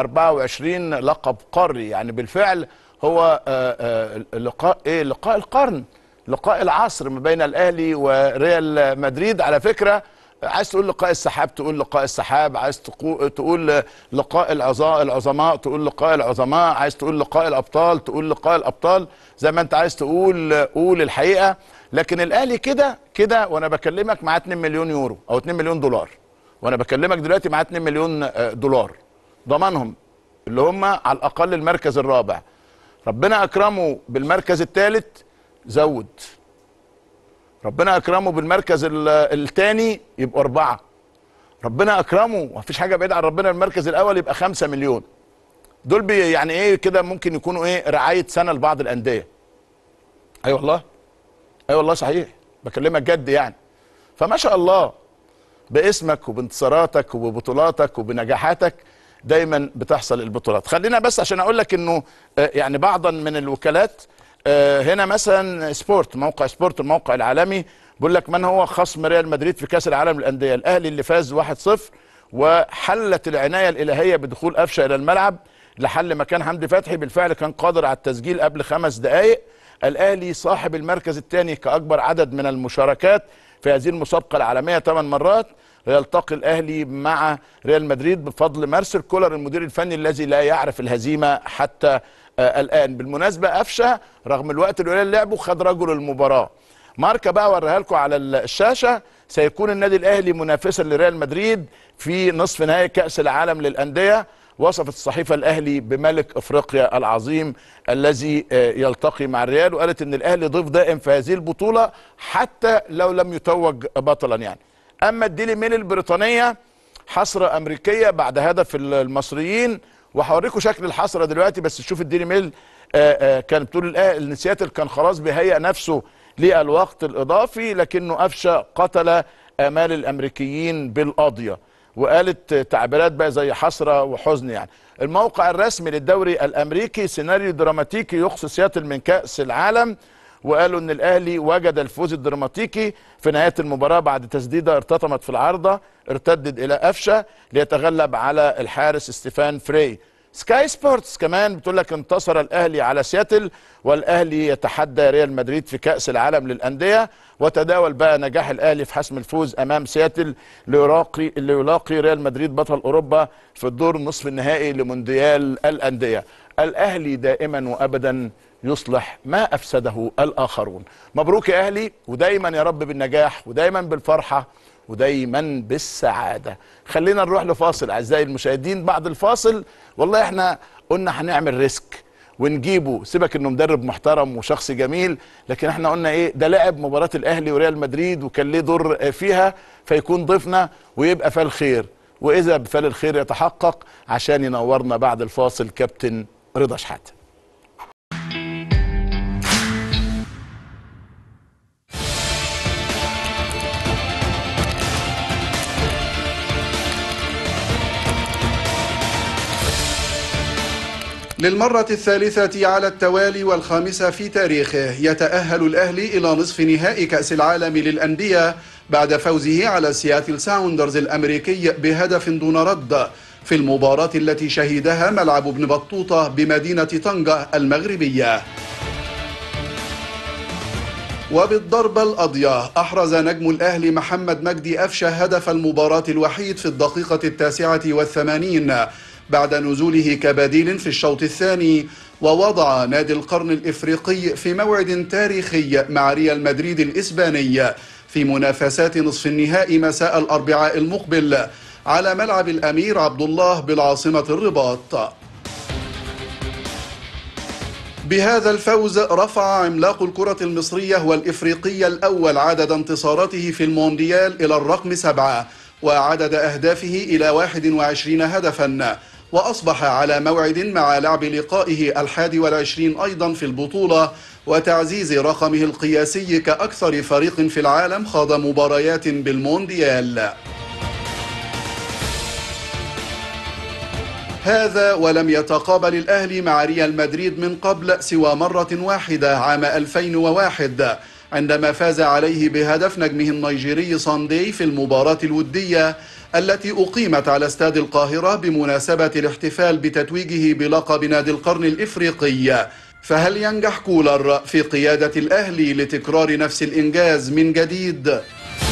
24 لقب قاري يعني بالفعل هو آه، آه، لقاء ايه لقاء القرن لقاء العصر ما بين الاهلي وريال مدريد على فكره عايز تقول لقاء السحاب تقول لقاء السحاب عايز تقو- تقول لقاء العظا- العظماء تقول لقاء العظماء عايز تقول لقاء الابطال تقول لقاء الابطال زي ما انت عايز تقول قول الحقيقه لكن الاهلي كده كده وانا بكلمك معاه 2 مليون يورو او 2 مليون دولار وانا بكلمك دلوقتي معاه 2 مليون آه، دولار ضمانهم اللي هم على الاقل المركز الرابع ربنا اكرمه بالمركز الثالث زود ربنا اكرمه بالمركز الثاني يبقى اربعه ربنا اكرمه مفيش حاجه بعيد عن ربنا المركز الاول يبقى خمسة مليون دول بي يعني ايه كده ممكن يكونوا ايه رعايه سنه لبعض الانديه اي أيوة والله اي والله صحيح بكلمك جد يعني فما شاء الله باسمك وبانتصاراتك وببطولاتك وبنجاحاتك دايما بتحصل البطولات خلينا بس عشان اقول لك انه آه، يعني بعضا من الوكالات آه، هنا مثلا سبورت موقع سبورت الموقع العالمي بيقول لك من هو خصم ريال مدريد في كاس العالم للانديه الاهلي اللي فاز 1-0 وحلت العنايه الالهيه بدخول قفشه الى الملعب لحل مكان حمدي فتحي بالفعل كان قادر على التسجيل قبل خمس دقائق الاهلي صاحب المركز الثاني كاكبر عدد من المشاركات في هذه المسابقه العالميه ثمان مرات يلتقي الاهلي مع ريال مدريد بفضل مارسيل كولر المدير الفني الذي لا يعرف الهزيمه حتى آه الان بالمناسبه قفشه رغم الوقت اللي قليل لعبه خد رجل المباراه ماركه بقى وريها لكم على الشاشه سيكون النادي الاهلي منافسا لريال مدريد في نصف نهائي كاس العالم للانديه وصفت الصحيفه الاهلي بملك افريقيا العظيم الذي آه، يلتقي مع الريال وقالت ان الاهلي ضيف دائم في هذه البطوله حتى لو لم يتوج بطلا يعني اما الديلي ميل البريطانيه حسره امريكيه بعد هدف المصريين وهوريكم شكل الحسره دلوقتي بس شوف الديلي ميل آه، آه، كان بتقول الأه- ان سياتل كان خلاص بيهيئ نفسه للوقت الاضافي لكنه افشى قتل امال الامريكيين بالقاضيه وقالت تعبيرات بقى زي حسره وحزن يعني الموقع الرسمي للدوري الامريكي سيناريو دراماتيكي يخص سياتل من كاس العالم وقالوا ان الاهلي وجد الفوز الدراماتيكي في نهايه المباراه بعد تسديده ارتطمت في العارضه ارتدت الى قفشه ليتغلب على الحارس ستيفان فري سكاي سبورتس كمان بتقول لك انتصر الاهلي على سياتل والاهلي يتحدى ريال مدريد في كاس العالم للانديه وتداول بقى نجاح الاهلي في حسم الفوز امام سياتل ليلاقي ليلاقي ريال مدريد بطل اوروبا في الدور نصف النهائي لمونديال الانديه الاهلي دائما وابدا يصلح ما افسده الاخرون مبروك يا اهلي ودايما يا رب بالنجاح ودايما بالفرحه ودايما بالسعاده خلينا نروح لفاصل اعزائي المشاهدين بعد الفاصل والله احنا قلنا هنعمل ريسك ونجيبه سيبك انه مدرب محترم وشخص جميل لكن احنا قلنا ايه ده لعب مباراه الاهلي وريال مدريد وكان ليه دور فيها فيكون ضيفنا ويبقى فال خير واذا بفال الخير يتحقق عشان ينورنا بعد الفاصل كابتن رضا شحاته للمرة الثالثة على التوالي والخامسة في تاريخه يتأهل الأهلي إلى نصف نهائي كأس العالم للأندية بعد فوزه على سياتل ساوندرز الأمريكي بهدف دون رد في المباراة التي شهدها ملعب ابن بطوطة بمدينة طنجة المغربية وبالضربة القاضية أحرز نجم الأهلي محمد مجدي أفشة هدف المباراة الوحيد في الدقيقة التاسعة والثمانين بعد نزوله كبديل في الشوط الثاني ووضع نادي القرن الإفريقي في موعد تاريخي مع ريال مدريد الإسباني في منافسات نصف النهائي مساء الأربعاء المقبل على ملعب الأمير عبد الله بالعاصمة الرباط بهذا الفوز رفع عملاق الكرة المصرية والإفريقية الأول عدد انتصاراته في المونديال إلى الرقم سبعة وعدد أهدافه إلى 21 هدفا وأصبح على موعد مع لعب لقائه الحادي والعشرين أيضا في البطولة وتعزيز رقمه القياسي كأكثر فريق في العالم خاض مباريات بالمونديال هذا ولم يتقابل الأهلي مع ريال مدريد من قبل سوى مرة واحدة عام 2001 عندما فاز عليه بهدف نجمه النيجيري ساندي في المباراة الودية التي أقيمت على استاد القاهرة بمناسبة الاحتفال بتتويجه بلقب نادي القرن الإفريقي فهل ينجح كولر في قيادة الأهلي لتكرار نفس الإنجاز من جديد؟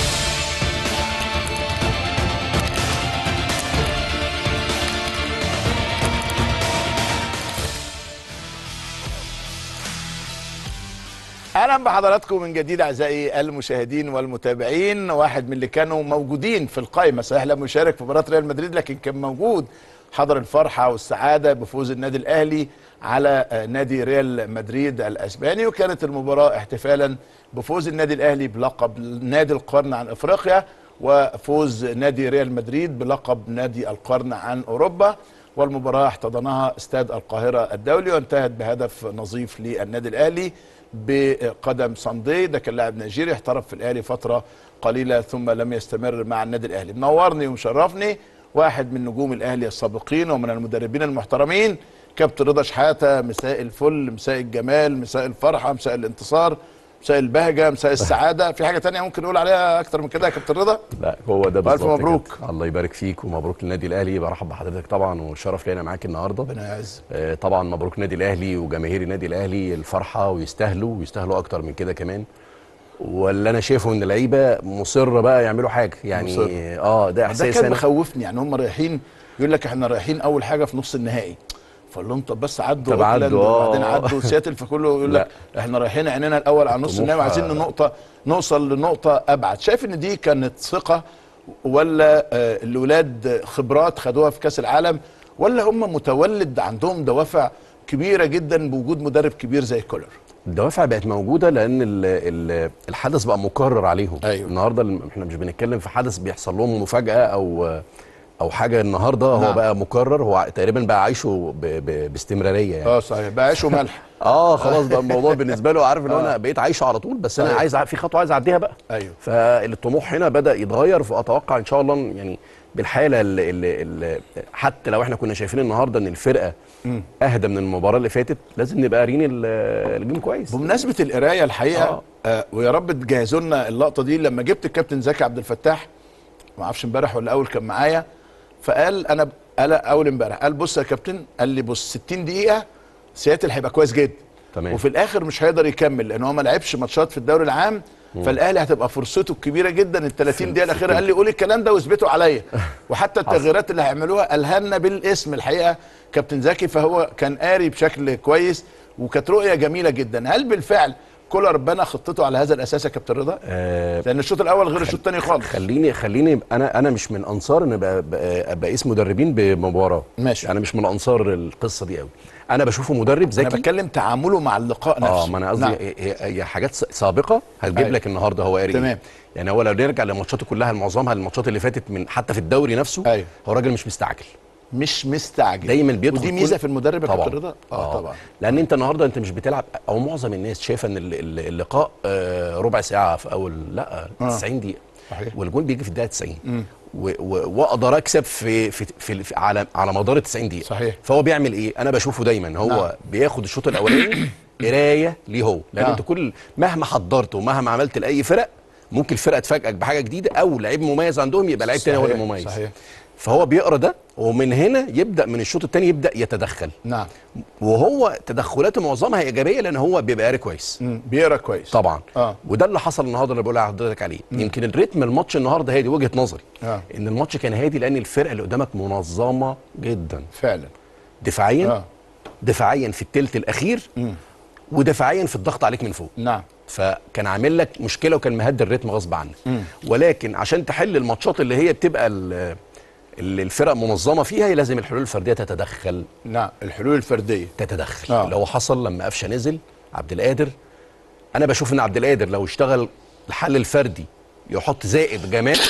اهلا بحضراتكم من جديد اعزائي المشاهدين والمتابعين واحد من اللي كانوا موجودين في القائمه صحيح لم يشارك في مباراه ريال مدريد لكن كان موجود حضر الفرحه والسعاده بفوز النادي الاهلي على نادي ريال مدريد الاسباني وكانت المباراه احتفالا بفوز النادي الاهلي بلقب نادي القرن عن افريقيا وفوز نادي ريال مدريد بلقب نادي القرن عن اوروبا والمباراه احتضنها استاد القاهره الدولي وانتهت بهدف نظيف للنادي الاهلي بقدم ساندي ده كان لاعب نيجيري احترف في الاهلي فتره قليله ثم لم يستمر مع النادي الاهلي منورني ومشرفني واحد من نجوم الاهلي السابقين ومن المدربين المحترمين كابتن رضا شحاته مساء الفل مساء الجمال مساء الفرحه مساء الانتصار مساء البهجه مساء السعاده في حاجه تانية ممكن نقول عليها اكتر من كده يا كابتن رضا لا هو ده ألف بالظبط مبروك. كده. الله يبارك فيك ومبروك للنادي الاهلي برحب بحضرتك طبعا والشرف لينا معاك النهارده ربنا يعز آه، طبعا مبروك النادي الاهلي وجماهير النادي الاهلي الفرحه ويستاهلوا ويستاهلوا اكتر من كده كمان واللي انا شايفه ان اللعيبه مصره بقى يعملوا حاجه يعني مصرة. اه ده ده احساس كان انا مخوفني يعني هم رايحين يقول لك احنا رايحين اول حاجه في نص النهائي فقول لهم طب بس عدوا طب عدوا، أوكلاند آه. وبعدين عدوا سياتل فكله يقول لك احنا رايحين عينينا الاول على نص طموح، النهائي وعايزين آه. نقطه نوصل لنقطه ابعد شايف ان دي كانت ثقه ولا آه، الولاد خبرات خدوها في كاس العالم ولا هم متولد عندهم دوافع كبيره جدا بوجود مدرب كبير زي كولر الدوافع بقت موجوده لان ال ال الحدث بقى مكرر عليهم أيوة. النهارده الم- احنا مش بنتكلم في حدث بيحصل لهم مفاجاه او او حاجه النهارده هو نعم. بقى مكرر هو تقريبا بقى عايشه ب... ب... باستمراريه يعني اه صحيح بقى عيش وملح اه خلاص بقى الموضوع بالنسبه له عارف ان هو آه. انا بقيت عايشه على طول بس انا أيوة. عايز أع- في خطوه عايز اعديها بقى ايوه فالطموح هنا بدا يتغير فاتوقع ان شاء الله إن يعني بالحاله اللي, اللي, اللي حتى لو احنا كنا شايفين النهارده ان الفرقه مم. اهدى من المباراه اللي فاتت لازم نبقى قارين ال- الجيم كويس بمناسبه القرايه الحقيقه آه. آه. ويا رب تجهزوا لنا اللقطه دي لما جبت الكابتن زكي عبد الفتاح ما اعرفش امبارح ولا اول كان معايا فقال انا ب- قال اول امبارح قال بص يا كابتن قال لي بص 60 دقيقه سياتل هيبقى كويس جدا تمام. وفي الاخر مش هيقدر يكمل لان هو ما لعبش ماتشات في الدوري العام فالاهلي هتبقى فرصته الكبيره جدا ال 30 دقيقه الاخيره قال لي قول الكلام ده واثبته عليا وحتى التغييرات اللي هيعملوها قالها لنا بالاسم الحقيقه كابتن زكي فهو كان قاري بشكل كويس وكانت رؤيه جميله جدا هل بالفعل كولر بنى خطته على هذا الاساس يا كابتن رضا؟ آه لان الشوط الاول غير الشوط الثاني خالص خليني خليني انا انا مش من انصار ان ابقى ابقى أبقى اسم مدربين بمباراه ماشي. انا مش من انصار القصه دي قوي انا بشوفه مدرب انا ذكي بتكلم تعامله مع اللقاء نفسه اه ما انا قصدي نعم. هي- هي هي حاجات س- سابقه هتجيب أيوة. لك النهارده هو قاري إيه. تمام. يعني هو لو نرجع لماتشاته كلها معظمها الماتشات اللي فاتت من حتى في الدوري نفسه أيوة. هو راجل مش مستعجل مش مستعجل دايما بيدخل ودي ميزه كل- في المدرب يا طبعا كابتن رضا اه طبعا لان انت النهارده انت مش بتلعب او معظم الناس شايفه ان ال- ال- اللقاء آه، ربع ساعه في اول لا آه. 90 دقيقه صحيح. والجول بيجي في الدقيقه 90 و- و- واقدر اكسب في في, في, في على على مدار ال 90 دقيقه صحيح. فهو بيعمل ايه انا بشوفه دايما هو نعم. بياخد الشوط الاولاني قرايه ليه هو لان نعم. انت كل مهما حضرت ومهما عملت لاي فرق ممكن الفرقه تفاجئك بحاجه جديده او لعيب مميز عندهم يبقى لعيب تاني هو اللي صحيح، مميز صحيح. فهو بيقرا ده ومن هنا يبدا من الشوط الثاني يبدا يتدخل نعم وهو تدخلاته معظمها ايجابيه لان هو بيبقى قاري كويس مم. بيقرا كويس طبعا آه. وده اللي حصل النهارده اللي بقول لحضرتك عليه يمكن الريتم الماتش النهارده هادي وجهه نظري آه. ان الماتش كان هادي لان الفرقه اللي قدامك منظمه جدا فعلا دفاعيا آه. دفاعيا في الثلث الاخير مم. ودفاعيا في الضغط عليك من فوق نعم فكان عامل لك مشكله وكان مهدي الريتم غصب عنك ولكن عشان تحل الماتشات اللي هي بتبقى ال- اللي الفرق منظمه فيها لازم الحلول الفرديه تتدخل نعم الحلول الفرديه تتدخل آه. اللي هو حصل لما قفشه نزل عبد القادر انا بشوف ان عبد القادر لو اشتغل الحل الفردي يحط زائد جماعي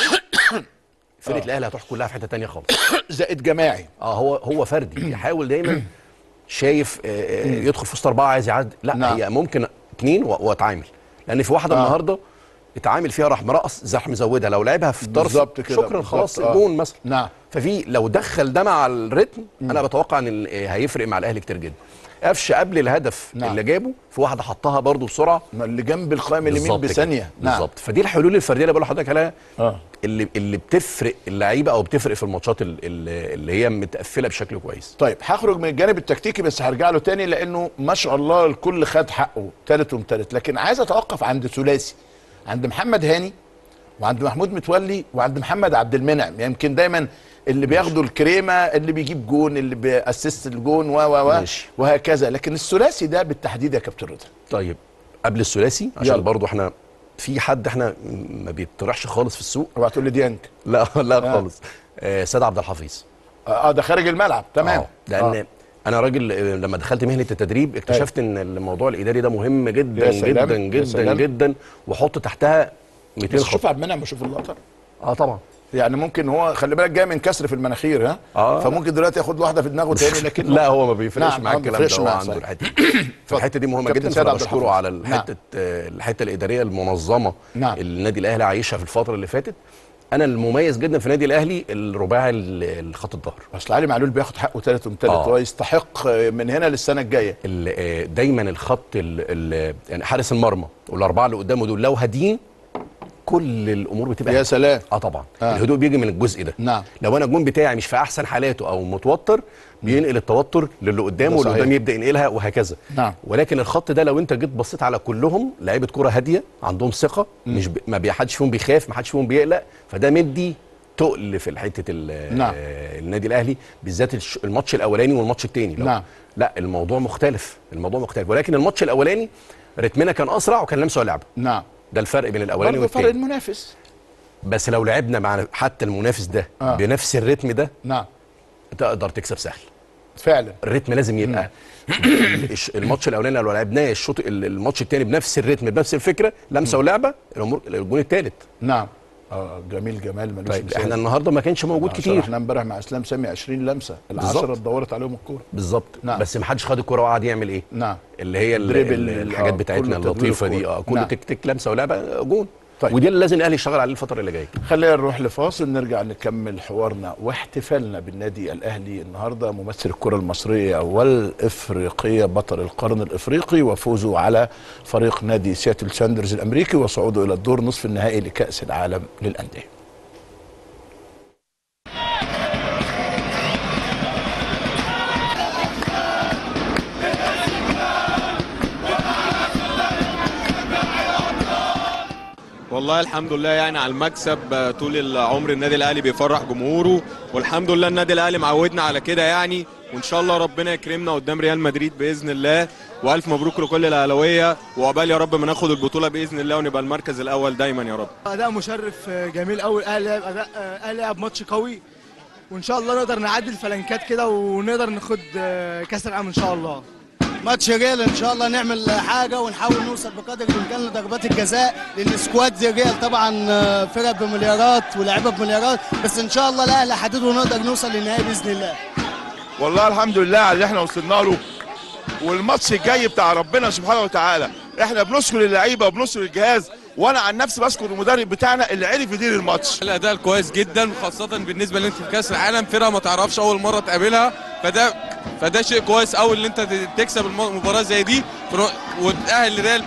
فرقه الاهلي هتروح كلها في حته تانية خالص زائد جماعي اه هو هو فردي يحاول دايما شايف آه، آه، يدخل في وسط اربعه عايز يعدي لا نعم. هي ممكن اثنين و- واتعامل لان في واحده آه. النهارده اتعامل فيها راح مرقص زي راح مزودها لو لعبها في طرف بالظبط كده، شكرا بالظبط، خلاص آه. الجون مثلا نعم ففي لو دخل ده مع الريتم انا بتوقع ان ال- هيفرق مع الاهلي كتير جدا قفشه قبل الهدف نعم. اللي جابه في واحده حطها برده بسرعه ما اللي جنب القائم اليمين بالظبط كده. بثانيه نعم بالظبط فدي الحلول الفرديه اللي بقول لحضرتك عليها اه اللي اللي بتفرق اللعيبه او بتفرق في الماتشات ال- ال- اللي هي متقفله بشكل كويس طيب هخرج من الجانب التكتيكي بس هرجع له تاني لانه ما شاء الله الكل خد حقه تالت ومتالت لكن عايز اتوقف عند ثلاثي عند محمد هاني وعند محمود متولي وعند محمد عبد المنعم يمكن دايما اللي بياخدوا الكريمه اللي بيجيب جون اللي بيأسست الجون و و و ماشي. وهكذا لكن الثلاثي ده بالتحديد يا كابتن رضا طيب قبل الثلاثي عشان يلا. برضو احنا في حد احنا ما بيطرحش خالص في السوق اوعى تقول لي ديانج لا لا خالص آه سيد عبد الحفيظ اه ده خارج الملعب تمام آه، لان آه. انا راجل آه، لما دخلت مهنه التدريب اكتشفت ان الموضوع الاداري ده مهم جدا يا سلام، جدا يا جدا سلام. جدا وحط تحتها 200 بس خط شوف عبد المنعم وشوف اللقطه اه طبعا يعني ممكن هو خلي بالك جاي من كسر في المناخير ها آه. فممكن دلوقتي ياخد واحده في دماغه تاني لكن لا هو ما بيفرقش نعم، معاه ما الكلام بيفرقش ده هو معاه، عنده صحيح. الحته فالحته دي مهمه كابتن جدا سيد فانا عبد بشكره الحفيظ. على نعم. الحته آه، الحته الاداريه المنظمه نعم. اللي النادي الاهلي عايشها في الفتره اللي فاتت انا المميز جدا في النادي الاهلي الرباعي ال- الخط الظهر اصل علي معلول بياخد حقه تالت ومتالت آه. هو يستحق من هنا للسنه الجايه ال- آه، دايما الخط ال ال يعني حارس المرمى والاربعه اللي قدامه دول لو هاديين كل الامور بتبقى يا هادية. سلام اه طبعا آه. آه. الهدوء بيجي من الجزء ده نعم. لو انا الجون بتاعي مش في احسن حالاته او متوتر بينقل التوتر للي قدامه ده واللي صحيح. قدام يبدا ينقلها وهكذا نعم. ولكن الخط ده لو انت جيت بصيت على كلهم لعيبه كوره هاديه عندهم ثقه مش ب... ما بيحدش فيهم بيخاف ما حدش فيهم بيقلق فده مدي تقل في حته ال- نعم. آه، النادي الاهلي بالذات الش- الماتش الاولاني والماتش الثاني نعم. لا الموضوع مختلف الموضوع مختلف ولكن الماتش الاولاني رتمنا كان اسرع وكان لمسه اللعبه نعم ده الفرق بين الاولاني برضه فرق والثاني المنافس بس لو لعبنا مع حتى المنافس ده آه. آه. بنفس الريتم ده نعم تقدر تكسب سهل فعلا الريتم لازم يبقى الش- الماتش الاولاني لو لعبناه الشوط ال- الماتش الثاني بنفس الريتم بنفس الفكره لمسه ولعبه الامور الجون الثالث نعم اه جميل جمال ملوش طيب مثال. احنا النهارده ما كانش موجود عشان كتير احنا امبارح مع اسلام سامي 20 لمسه بالظبط. العشرة اتدورت عليهم الكوره بالظبط نعم. بس ما حدش خد الكوره وقعد يعمل ايه نعم اللي هي ال- دريبل، ال- الحاجات آه، بتاعتنا كله تدوير اللطيفه دي الكورة. اه كله نعم. تك تك لمسه ولعبه جون طيب. ودي اللي لازم الاهلي يشتغل عليه الفتره اللي جايه خلينا نروح لفاصل نرجع نكمل حوارنا واحتفالنا بالنادي الاهلي النهارده ممثل الكره المصريه والافريقيه بطل القرن الافريقي وفوزه على فريق نادي سياتل ساندرز الامريكي وصعوده الى الدور نصف النهائي لكاس العالم للانديه والله الحمد لله يعني على المكسب آه، طول العمر النادي الاهلي بيفرح جمهوره والحمد لله النادي الاهلي معودنا على كده يعني وان شاء الله ربنا يكرمنا قدام ريال مدريد باذن الله والف مبروك لكل الاهلاويه وعقبال يا رب ما ناخد البطوله باذن الله ونبقى المركز الاول دايما يا رب اداء مشرف جميل قوي الاهلي لعب اداء الاهلي لعب ماتش قوي وان شاء الله نقدر نعدي الفلنكات كده ونقدر ناخد كاس العالم ان شاء الله ماتش ريال ان شاء الله نعمل حاجه ونحاول نوصل بقدر الامكان لضربات الجزاء لان سكواد زي ريال طبعا فرق بمليارات ولاعيبه بمليارات بس ان شاء الله الاهلي حدود ونقدر نوصل للنهائي باذن الله والله الحمد لله على اللي احنا وصلنا له والماتش الجاي بتاع ربنا سبحانه وتعالى احنا بنشكر اللعيبه وبنشكر الجهاز وانا عن نفسي بشكر المدرب بتاعنا اللي عرف يدير الماتش الاداء كويس جدا خاصه بالنسبه اللي انت في كاس العالم فرقه ما تعرفش اول مره تقابلها فده فده شيء كويس قوي اللي انت تكسب المباراه زي دي وتتاهل لريال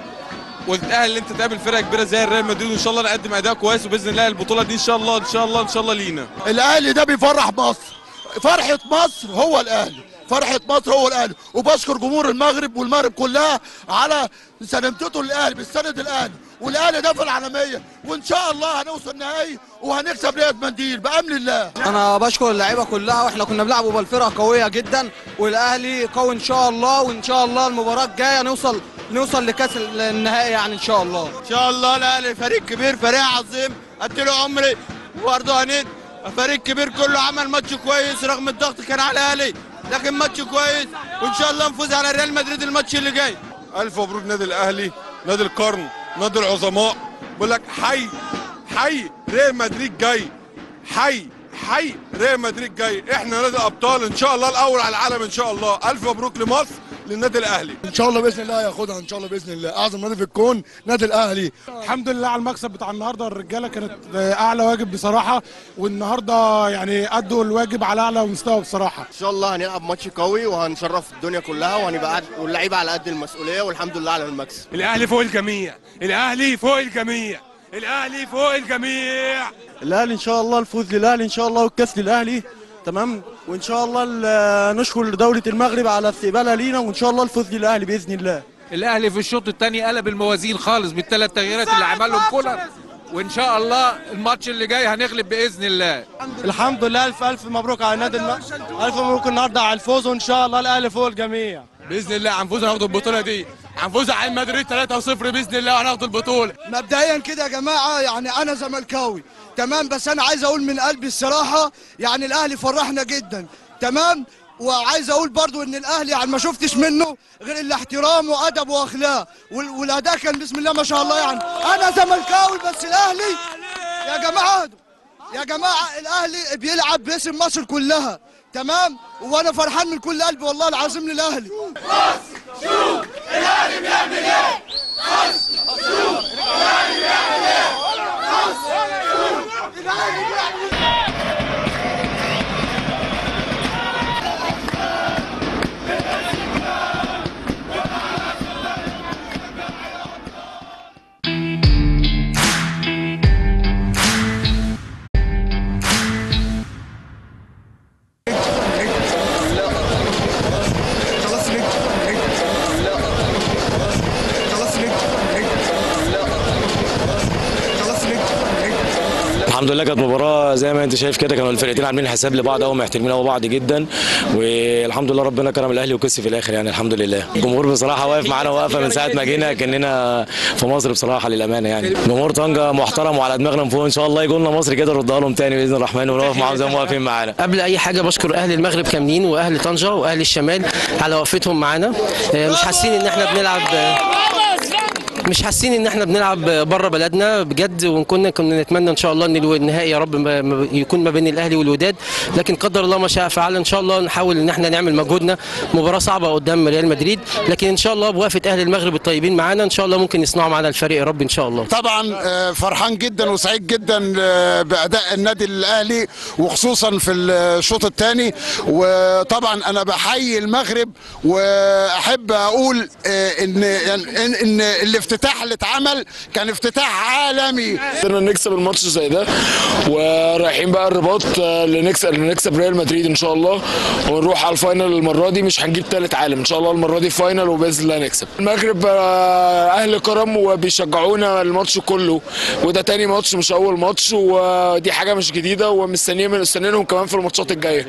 وتتاهل ان انت تقابل فرقه كبيره زي الريال مدريد وان شاء الله نقدم اداء كويس وباذن الله البطوله دي ان شاء الله ان شاء الله ان شاء الله لينا الاهلي ده بيفرح مصر فرحه مصر هو الاهلي فرحه مصر هو الاهلي وبشكر جمهور المغرب والمغرب كلها على سلامته للاهلي بالسند الاهلي والاهلي ده في العالميه وان شاء الله هنوصل نهائي وهنكسب رياض منديل بامن الله انا بشكر اللعيبه كلها واحنا كنا بنلعبوا بالفرقه قويه جدا والاهلي قوي ان شاء الله وان شاء الله المباراه الجايه نوصل نوصل لكاس النهائي يعني ان شاء الله ان شاء الله الاهلي فريق كبير فريق عظيم اديله عمري وبرضه هنيت فريق كبير كله عمل ماتش كويس رغم الضغط كان على الاهلي لكن ماتش كويس وان شاء الله نفوز على ريال مدريد الماتش اللي جاي الف مبروك نادي الاهلي نادي القرن نادي العظماء بقول لك حي حي ريال مدريد جاي حي حي ريال مدريد جاي احنا نادي الابطال ان شاء الله الاول على العالم ان شاء الله الف مبروك لمصر للنادي الاهلي ان شاء الله باذن الله هياخدها ان شاء الله باذن الله اعظم نادي في الكون نادي الاهلي الحمد لله على المكسب بتاع النهارده الرجاله كانت اعلى واجب بصراحه والنهارده يعني ادوا الواجب على اعلى مستوى بصراحه ان شاء الله هنلعب ماتش قوي وهنشرف الدنيا كلها وهنبقى قد- واللعيبه على قد المسؤوليه والحمد لله على المكسب الاهلي فوق الجميع الاهلي فوق الجميع الاهلي فوق الجميع الاهلي ان شاء الله الفوز للاهلي ان شاء الله والكاس للاهلي تمام وان شاء الله ال- نشكر دوله المغرب على استقبالها لينا وان شاء الله الفوز للاهلي باذن الله الاهلي في الشوط الثاني قلب الموازين خالص بالثلاث تغييرات اللي عملهم كولر وان شاء الله الماتش اللي جاي هنغلب باذن الله الحمد لله الف الف مبروك على النادي الم... الف مبروك النهارده على الفوز وان شاء الله الاهلي فوق الجميع باذن الله هنفوز هناخد البطوله دي هنفوز على مدريد 3-0 باذن الله وهناخد البطوله مبدئيا كده يا جماعه يعني انا زملكاوي تمام بس انا عايز اقول من قلبي الصراحه يعني الاهلي فرحنا جدا تمام وعايز اقول برضو ان الاهلي يعني ما شفتش منه غير الاحترام وادب واخلاق وال- والاداء كان بسم الله ما شاء الله يعني انا زملكاوي بس الاهلي يا جماعه يا جماعه الاهلي بيلعب باسم مصر كلها تمام وانا فرحان من كل قلبي والله العظيم للاهلي شوف الاهلي بيعمل ايه بص شوف الاهلي بيعمل ايه بص شوف الاهلي بيعمل ايه خلاص نجم خلاص نجم خلاص نجم الحمد لله كانت مباراة زي ما انت شايف كده كانوا الفرقتين عاملين حساب لبعض قوي محترمين قوي بعض جدا والحمد لله ربنا كرم الاهلي وكسب في الاخر يعني الحمد لله الجمهور بصراحة واقف معانا واقفة من ساعة ما جينا كاننا في مصر بصراحة للأمانة يعني جمهور طنجة محترم وعلى دماغنا من فوق ان شاء الله يجوا لنا مصر كده نردها لهم تاني باذن الرحمن ونقف معاهم زي ما واقفين معانا قبل اي حاجه بشكر اهل المغرب كاملين واهل طنجه واهل الشمال على وقفتهم معانا آه، مش حاسين ان احنا بنلعب آه، مش حاسين ان احنا بنلعب بره بلدنا بجد وكنا كنا نتمنى ان شاء الله ان الو- النهائي يا رب ما- ما- يكون ما بين الاهلي والوداد لكن قدر الله ما شاء فعل ان شاء الله نحاول ان احنا نعمل مجهودنا مباراه صعبه قدام ريال مدريد لكن ان شاء الله بوافه اهل المغرب الطيبين معانا ان شاء الله ممكن يصنعوا معانا الفريق يا رب ان شاء الله طبعا آه، فرحان جدا وسعيد جدا آه، باداء النادي الاهلي وخصوصا في الشوط الثاني وطبعا انا بحيي المغرب واحب اقول آه، ان ان ان الافتتاح اللي اتعمل كان افتتاح عالمي قدرنا نكسب الماتش زي ده ورايحين بقى الرباط آه، لنكسب لنكسب ريال مدريد ان شاء الله ونروح على الفاينل المره دي مش هنجيب ثالث عالم ان شاء الله المره دي فاينل وباذن الله نكسب المغرب آه، اهل كرم وبيشجعونا الماتش كله وده تاني ماتش مش اول ماتش ودي حاجه مش جديده ومستنيين مستنيينهم كمان في الماتشات الجايه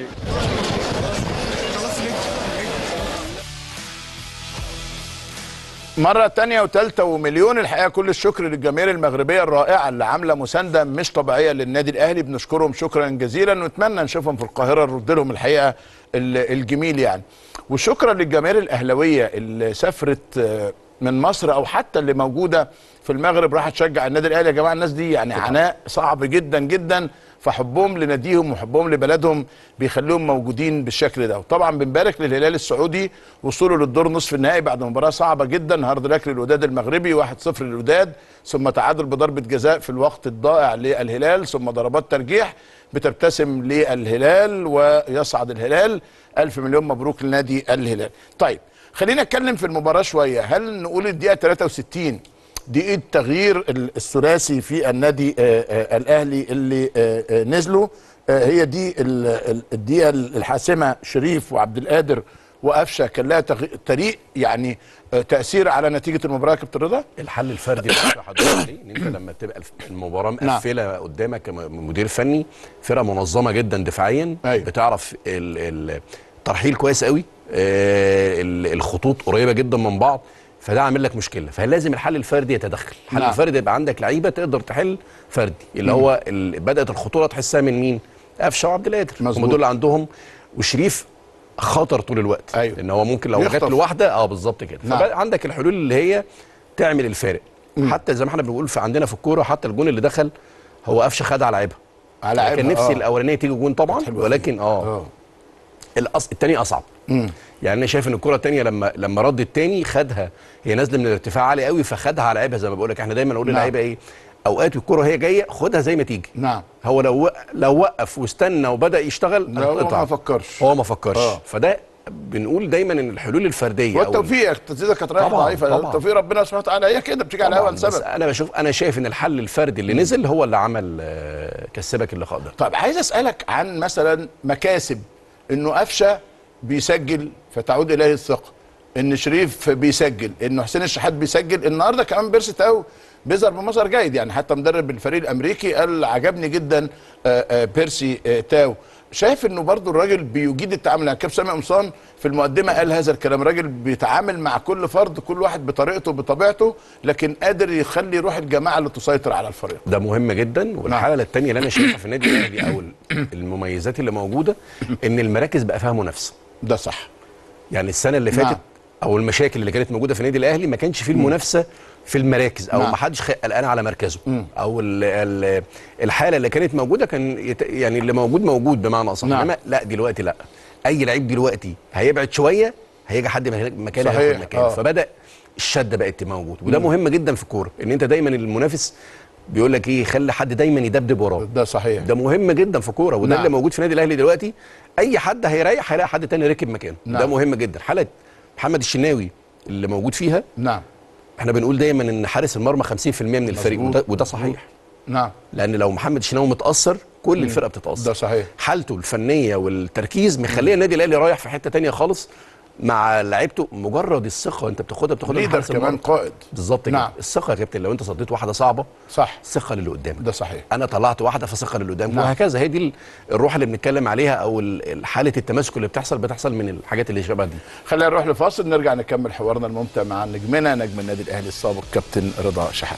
مرة تانية وتالتة ومليون الحقيقة كل الشكر للجماهير المغربية الرائعة اللي عاملة مساندة مش طبيعية للنادي الأهلي بنشكرهم شكرا جزيلا ونتمنى نشوفهم في القاهرة نرد لهم الحقيقة ال- الجميل يعني وشكرا للجماهير الأهلوية اللي سافرت آه، من مصر أو حتى اللي موجودة في المغرب راح تشجع النادي الأهلي يا جماعة الناس دي يعني عناء صعب جدا جدا فحبهم لناديهم وحبهم لبلدهم بيخليهم موجودين بالشكل ده وطبعا بنبارك للهلال السعودي وصوله للدور نصف النهائي بعد مباراه صعبه جدا هارد لك للوداد المغربي 1-0 للوداد ثم تعادل بضربه جزاء في الوقت الضائع للهلال ثم ضربات ترجيح بتبتسم للهلال ويصعد الهلال ألف مليون مبروك لنادي الهلال طيب خلينا نتكلم في المباراه شويه هل نقول الدقيقه 63 دقيقة تغيير ال- الثلاثي في النادي آه، آه، الأهلي اللي آه، آه، نزلوا آه، هي دي ال- ال- الدقيقة الحاسمة شريف وعبد القادر وقفشة كان لها تغي- طريق يعني آه، تأثير على نتيجة المباراة يا كابتن رضا؟ الحل الفردي اللي أنا حضرتك عليه ان انت لما تبقى الف- المباراه نعم. مقفله قدامك كمدير فني فرقه منظمه جدا دفاعيا أيوة. بتعرف ال- ال- الترحيل كويس قوي آه، ال- الخطوط قريبه جدا من بعض فده عامل لك مشكله فلازم الحل الفردي يتدخل الحل نعم. الفردي يبقى عندك لعيبه تقدر تحل فردي اللي مم. هو ال- بدات الخطوره تحسها من مين قفشه وعبد القادر هم مظبوط. دول اللي عندهم وشريف خطر طول الوقت أيوة. لان هو ممكن لو جت يخطف. له واحده اه بالظبط كده نعم. فبقى عندك الحلول اللي هي تعمل الفارق حتى زي ما احنا بنقول في عندنا في الكوره حتى الجون اللي دخل هو قفشه خد على عيبها على كان عيبها، نفسي آه. الاولانيه تيجي جون طبعا ولكن اه الأص... التاني اصعب مم. يعني انا شايف ان الكره التانيه لما لما رد التاني خدها هي نازله من الارتفاع عالي قوي فخدها على عيبها زي ما بقول لك احنا دايما نقول نعم. للعيبه ايه اوقات الكره وهي جايه خدها زي ما تيجي نعم هو لو وق- لو وقف واستنى وبدا يشتغل لا، هو هتقطع. ما فكرش. هو ما فكرش آه. فده بنقول دايما ان الحلول الفرديه أو والتوفيق تسديدك كانت رايحه طبعاً، ضعيفه طبعاً. توفيق ربنا سبحانه وتعالى هي كده بتيجي على طبعاً، اول بس سبب انا بشوف انا شايف ان الحل الفردي اللي نزل هو اللي عمل آه، كسبك اللقاء ده طيب عايز اسالك عن مثلا مكاسب انه قفشه بيسجل فتعود اليه الثقه ان شريف بيسجل انه حسين الشحات بيسجل النهارده كمان بيرسي تاو بيظهر بمظهر جيد يعني حتى مدرب الفريق الامريكي قال عجبني جدا آه، آه، بيرسي آه، تاو شايف انه برضو الراجل بيجيد التعامل يعني كابتن سامي قمصان في المقدمه قال هذا الكلام الراجل بيتعامل مع كل فرد كل واحد بطريقته بطبيعته لكن قادر يخلي روح الجماعه اللي تسيطر على الفريق ده مهم جدا والحاله الثانيه اللي انا شايفها في النادي الاهلي او ال- المميزات اللي موجوده ان المراكز بقى فيها منافسه ده صح يعني السنه اللي نعم. فاتت او المشاكل اللي كانت موجوده في النادي الاهلي ما كانش فيه المنافسه في المراكز او نعم. ما حدش خ- قلقان على مركزه او ال ال الحاله اللي كانت موجوده كان يت يعني اللي موجود موجود بمعنى اصح نعم. انما لا دلوقتي لا اي لعيب دلوقتي هيبعد شويه هيجي حد مكان- مكانه صحيح. هياخد مكانه آه. فبدا الشده بقت موجود وده مم. مهم جدا في الكوره ان انت دايما المنافس بيقول لك ايه خلي حد دايما يدبدب وراه ده صحيح ده مهم جدا في الكوره وده نعم. اللي موجود في النادي الاهلي دلوقتي اي حد هيريح هيلاقي حد تاني ركب مكانه نعم. ده مهم جدا حاله محمد الشناوي اللي موجود فيها نعم احنا بنقول دايما ان حارس المرمى 50% من الفريق مظبوط. وده, وده صحيح نعم لان لو محمد الشناوي متاثر كل مم. الفرقه بتتاثر ده صحيح حالته الفنيه والتركيز مخليه النادي الاهلي رايح في حته تانية خالص مع لعيبته مجرد الثقه انت بتاخدها بتاخدها من ليدر حارس كمان المرمى. قائد بالظبط كده نعم. الثقه يا كابتن لو انت صديت واحده صعبه صح ثقه للي قدامك ده صحيح انا طلعت واحده فثقه للي قدامك نعم. وهكذا هي دي ال- الروح اللي بنتكلم عليها او ال- حاله التماسك اللي بتحصل بتحصل من الحاجات اللي شبه دي خلينا نروح لفاصل نرجع نكمل حوارنا الممتع مع نجمنا نجم النادي الاهلي السابق كابتن رضا شحاته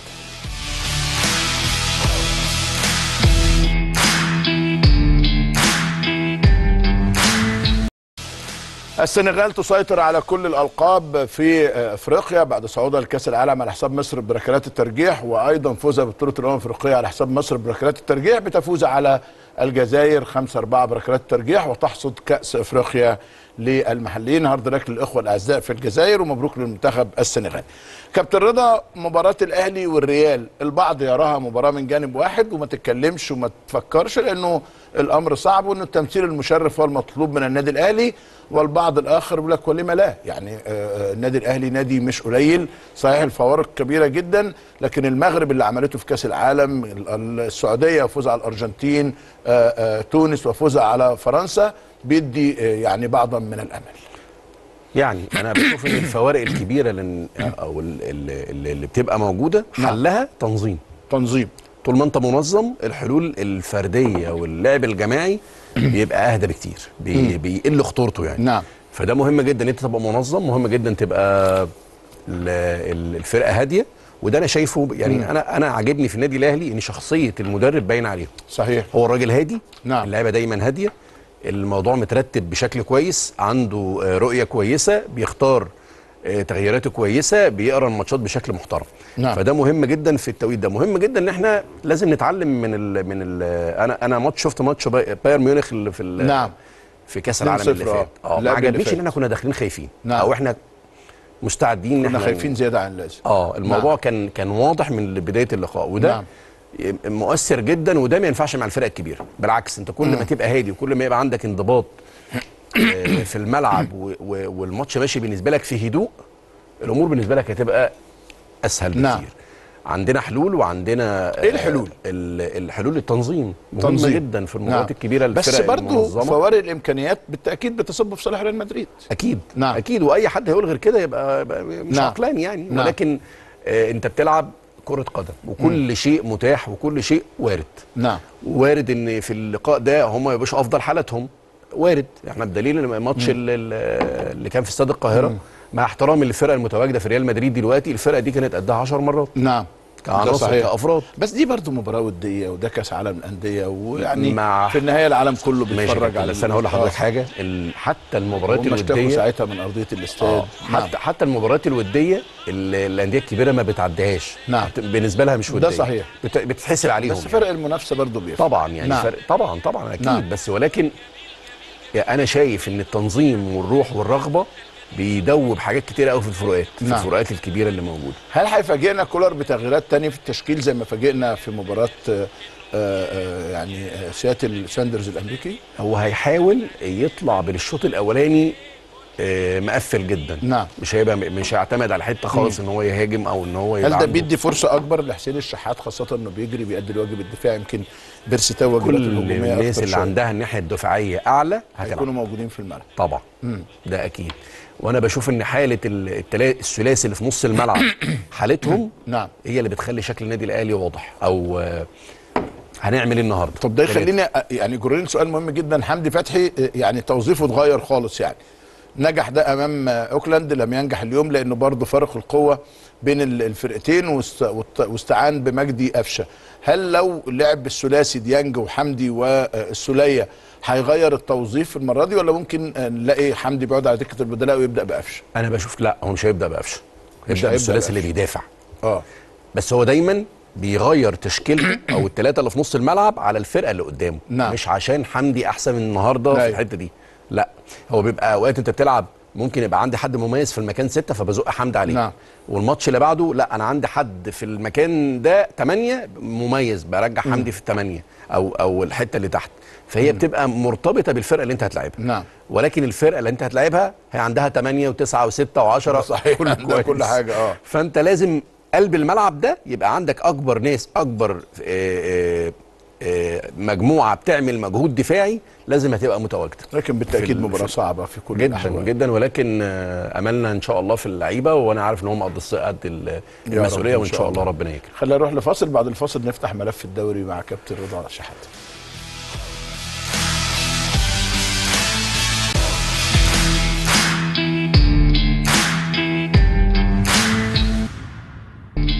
السنغال تسيطر على كل الالقاب في افريقيا بعد صعودها لكاس العالم على حساب مصر بركلات الترجيح وايضا فوزها ببطوله الامم الافريقيه على حساب مصر بركلات الترجيح بتفوز على الجزائر 5 4 بركلات الترجيح وتحصد كاس افريقيا للمحليين هارد لك للاخوه الاعزاء في الجزائر ومبروك للمنتخب السنغالي. كابتن رضا مباراه الاهلي والريال البعض يراها مباراه من جانب واحد وما تتكلمش وما تفكرش لانه الامر صعب وانه التمثيل المشرف هو المطلوب من النادي الاهلي والبعض الاخر يقول لك ولما لا يعني آه، آه، النادي الاهلي نادي مش قليل صحيح الفوارق كبيره جدا لكن المغرب اللي عملته في كاس العالم ال- السعوديه وفوزها على الارجنتين آه، آه، تونس وفوزها على فرنسا بيدي آه، يعني بعضا من الامل يعني انا بشوف ان الفوارق الكبيره اللي او ال- ال- اللي اللي بتبقى موجوده حلها تنظيم تنظيم طول ما انت منظم الحلول الفرديه واللعب الجماعي بيبقى اهدى بكتير بي بيقل خطورته يعني نعم فده مهم جدا ان انت تبقى منظم مهم جدا تبقى ال- ال- الفرقه هاديه وده انا شايفه يعني مم. انا انا عاجبني في النادي الاهلي ان شخصيه المدرب باينه عليه صحيح هو الراجل هادي نعم اللعيبه دايما هاديه الموضوع مترتب بشكل كويس عنده آه، رؤيه كويسه بيختار آه، تغييراته كويسه بيقرا الماتشات بشكل محترم نعم. فده مهم جدا في التوقيت ده مهم جدا ان احنا لازم نتعلم من ال من ال انا انا ماتش شفت ماتش باي- بايرن ميونخ اللي في ال- نعم في كاس 2-0 العالم اللي آه. فات اه اللي ما قبل اللي عجبنيش فات. ان احنا كنا داخلين خايفين نعم. او احنا مستعدين ان كنا احنا خايفين زياده عن اللازم اه الموضوع نعم. كان كان واضح من بدايه اللقاء وده نعم. نعم. مؤثر جدا وده ما ينفعش مع الفرق الكبيره بالعكس انت كل مم. ما تبقى هادي وكل ما يبقى عندك انضباط آه، في الملعب و- و- والماتش ماشي بالنسبه لك في هدوء الامور بالنسبه لك هتبقى اسهل بكتير نعم. عندنا حلول وعندنا إيه الحلول؟ ال- الحلول التنظيم مهمه تنظيم. جدا في المباريات نعم. الكبيره بس الفرق برضه المنظمة. فوارق الامكانيات بالتاكيد بتصب في صالح ريال مدريد اكيد نعم اكيد واي حد هيقول غير كده يبقى, يبقى مش نعم. عقلاني يعني نعم. ولكن آه انت بتلعب كرة قدم وكل مم. شيء متاح وكل شيء وارد نعم وارد ان في اللقاء ده هم ما يبقوش افضل حالاتهم وارد احنا بدليل ان الماتش مم. اللي, اللي كان في استاد القاهره مم. مع احترامي للفرقه المتواجده في ريال مدريد دلوقتي الفرقه دي كانت قدها 10 مرات نعم ده كعناصر صحيح. كافراد بس دي برضه مباراه وديه وده كاس عالم الانديه ويعني مع- في النهايه العالم كله ماشي بيتفرج على على بس انا هقول لحضرتك آه. حاجه ال- حتى المباريات هم اشتكوا الوديه ساعتها من ارضيه الاستاد آه. حتى حتى المباريات الوديه اللي الانديه الكبيره ما بتعديهاش نعم. بالنسبه لها مش وديه ده صحيح. بت... بتتحسب عليهم بس فرق المنافسه برضه بيفرق طبعا يعني نعم. فرق طبعا طبعا اكيد نعم. بس ولكن يعني انا شايف ان التنظيم والروح والرغبه بيدوب حاجات كتيره قوي في الفروقات في نعم. الفروقات الكبيره اللي موجوده هل هيفاجئنا كولر بتغييرات تانية في التشكيل زي ما فاجئنا في مباراه آه، آه، يعني آه، سياتل ساندرز الامريكي هو هيحاول يطلع بالشوط الاولاني آه، مقفل جدا نعم مش هيبقى مش هيعتمد على حته خالص مم. ان هو يهاجم او ان هو هل يبقى ده عنده بيدي فرصه اكبر لحسين الشحات خاصه انه بيجري بيأدي الواجب الدفاعي يمكن بيرسي واجباته كل الهجوميه الناس أكتر اللي شوية. عندها الناحيه الدفاعيه اعلى هتلعب هيكونوا موجودين في الملعب طبعا مم. ده اكيد وانا بشوف ان حاله ال- التلا... الثلاثي اللي في نص الملعب حالتهم نعم هي اللي بتخلي شكل النادي الاهلي واضح او آه، هنعمل ايه النهارده طب ده يخليني أ- يعني يجرني سؤال مهم جدا حمدي فتحي آه، يعني توظيفه اتغير خالص يعني نجح ده امام آه، اوكلاند لم ينجح اليوم لانه برضه فرق القوه بين ال- الفرقتين واست- واست- واستعان بمجدي قفشه هل لو لعب بالثلاثي ديانج وحمدي والسوليه هيغير التوظيف المره دي ولا ممكن آه، نلاقي حمدي بيقعد على دكه البدلاء ويبدا بقفشه انا بشوف لا هو مش هيبدا بقفشه مش هيبدا هيبدأ بالثلاثي اللي بقفشة. بيدافع اه بس هو دايما بيغير تشكيلته او الثلاثه اللي في نص الملعب على الفرقه اللي قدامه نعم. مش عشان حمدي احسن من النهارده في أيوة. الحته دي لا هو بيبقى اوقات انت بتلعب ممكن يبقى عندي حد مميز في المكان ستة فبزق حمدي عليه نعم. والماتش اللي بعده لا انا عندي حد في المكان ده ثمانية مميز برجع حمدي في الثمانية او او الحته اللي تحت فهي بتبقى مرتبطه بالفرقه اللي انت هتلاعبها نعم ولكن الفرقه اللي انت هتلاعبها هي عندها 8 و9 و6 و10 صحيح كله ده كل كويس. حاجه اه فانت لازم قلب الملعب ده يبقى عندك اكبر ناس اكبر آه، آه، آه، مجموعه بتعمل مجهود دفاعي لازم هتبقى متواجده لكن بالتاكيد ال- مباراه في- صعبه في كل جدا الأحوال. جدا ولكن آه، املنا ان شاء الله في اللعيبه وانا عارف ان هم قد الص- قد ال- يا رب المسؤوليه إن وان شاء شاء الله الله. ربنا يكرم خلينا نروح لفاصل بعد الفاصل نفتح ملف الدوري مع كابتن رضا شحات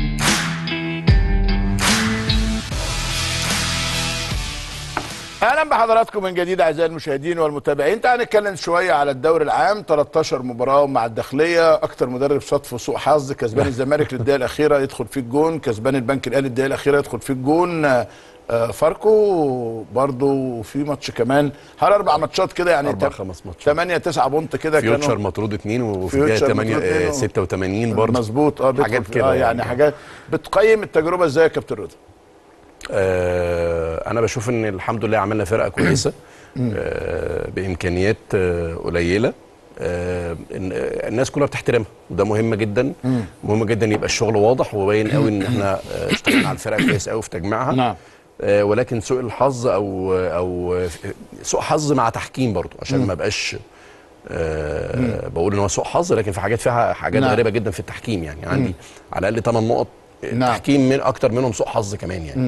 اهلا بحضراتكم من جديد اعزائي المشاهدين والمتابعين تعال نتكلم شويه على الدوري العام 13 مباراه مع الداخليه اكتر مدرب شاط في سوء حظ كسبان الزمالك للدقيقه الاخيره يدخل فيه الجون كسبان البنك الاهلي الدقيقه الاخيره يدخل فيه الجون آه، آه، فاركو برضو في ماتش كمان حوالي اربع ماتشات كده يعني أربع تم- خمس ماتشات 8 9 بونت كده فيوتشر كانوا مطرود اثنين وفي فيوتشر الدقيقه 8 مطرود اتنين و- 86 برضه مظبوط اه بيدخل حاجات في- كده اه يعني حاجات بتقيم التجربه ازاي يا كابتن رضا؟ آه انا بشوف ان الحمد لله عملنا فرقه كويسه آه بامكانيات آه قليله آه إن- آه، الناس كلها بتحترمها وده مهم جدا مهم جدا يبقى الشغل واضح وباين قوي ان احنا آه، اشتغلنا على الفرقه كويس قوي في تجميعها نعم آه ولكن سوء الحظ او او سوء حظ مع تحكيم برضو عشان مم. ما بقاش آه بقول ان هو سوء حظ لكن في حاجات فيها حاجات نعم. غريبه جدا في التحكيم يعني عندي مم. على الاقل 8 نقط نعم. تحكيم من اكتر منهم سوء حظ كمان يعني مم.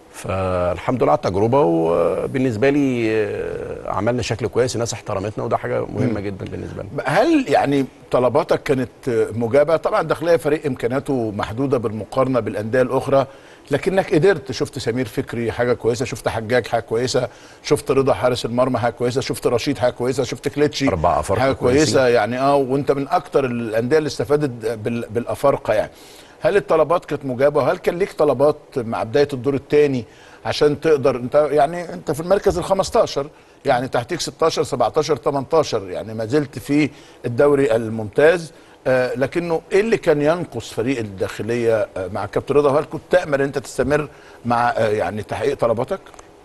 فالحمد لله على التجربه وبالنسبه لي آه، عملنا شكل كويس الناس احترمتنا وده حاجه مهمه جدا بالنسبه لنا هل يعني طلباتك كانت مجابه طبعا الداخليه فريق امكانياته محدوده بالمقارنه بالانديه الاخرى لكنك قدرت شفت سمير فكري حاجه كويسه شفت حجاج حاجه كويسه شفت رضا حارس المرمى حاجه كويسه شفت رشيد حاجه كويسه شفت كليتشي أربعة أفارقة حاجه كويسه كويسين. يعني اه وانت من اكتر الانديه اللي استفادت بال- بالافارقه يعني هل الطلبات كانت مجابه وهل كان ليك طلبات مع بدايه الدور الثاني عشان تقدر انت يعني انت في المركز ال 15 يعني تحتيك 16 17 18 يعني ما زلت في الدوري الممتاز آه لكنه ايه اللي كان ينقص فريق الداخليه آه مع كابتن رضا وهل كنت تامل انت تستمر مع آه يعني تحقيق طلباتك؟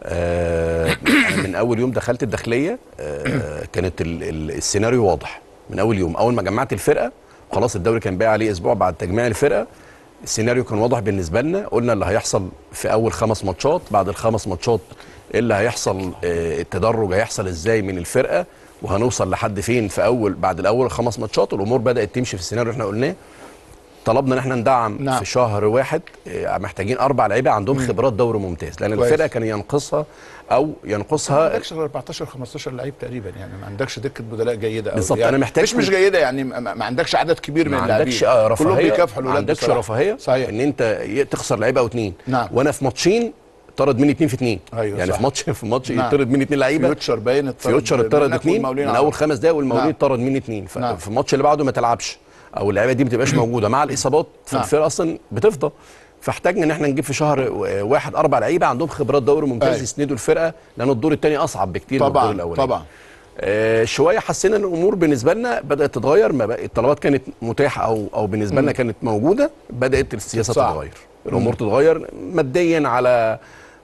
آه أنا من اول يوم دخلت الداخليه آه كانت ال ال السيناريو واضح من اول يوم اول ما جمعت الفرقه خلاص الدوري كان باقي عليه اسبوع بعد تجميع الفرقه السيناريو كان واضح بالنسبه لنا قلنا اللي هيحصل في اول خمس ماتشات بعد الخمس ماتشات إيه اللي هيحصل آه التدرج هيحصل ازاي من الفرقه وهنوصل لحد فين في اول بعد الاول خمس ماتشات والامور بدات تمشي في السيناريو اللي احنا قلناه طلبنا ان احنا ندعم نعم. في شهر واحد آه، محتاجين اربع لعيبه عندهم خبرات دوري ممتاز لان كويس. الفرقه كان ينقصها او ما ينقصها عندكش غير 14 15 لعيب تقريبا يعني ما عندكش دكه بدلاء جيده أوي. بالظبط، يعني أنا محتاج مش مش كل- جيده يعني ما ما عندكش عدد كبير من ما اللاعبين عندكش آه كلهم رفاهيه بيكافحوا ما الولاد عندكش بصراحة. رفاهيه صحيح ان انت ي- تخسر لعيبه او اتنين نعم. وانا في ماتشين طرد مني اتنين في اتنين أيوة يعني صح. في ماتش في ماتش نعم. يطرد مني اتنين لعيبه فيوتشر باين اتطرد فيوتشر اتطرد منك اتنين والمقاولين من عرب. اول خمس دقايق والمولود نعم. طرد مني اتنين نعم. ففي الماتش اللي بعده ما تلعبش او اللعيبه دي ما تبقاش موجوده مع الاصابات نعم. فالفرقه اصلا بتفضى فاحتاجنا ان احنا نجيب في شهر و- واحد اربع لعيبه عندهم خبرات دوري ممتاز أيوة. يسندوا الفرقه لان الدور الثاني اصعب بكتير من الدور طبعا الاولاني طبعا آه، شويه حسينا ان الامور بالنسبه لنا بدات تتغير ما بقى الطلبات كانت متاحه او او بالنسبه لنا مم. كانت موجوده بدات السياسه صعب. تتغير الامور تتغير ماديا على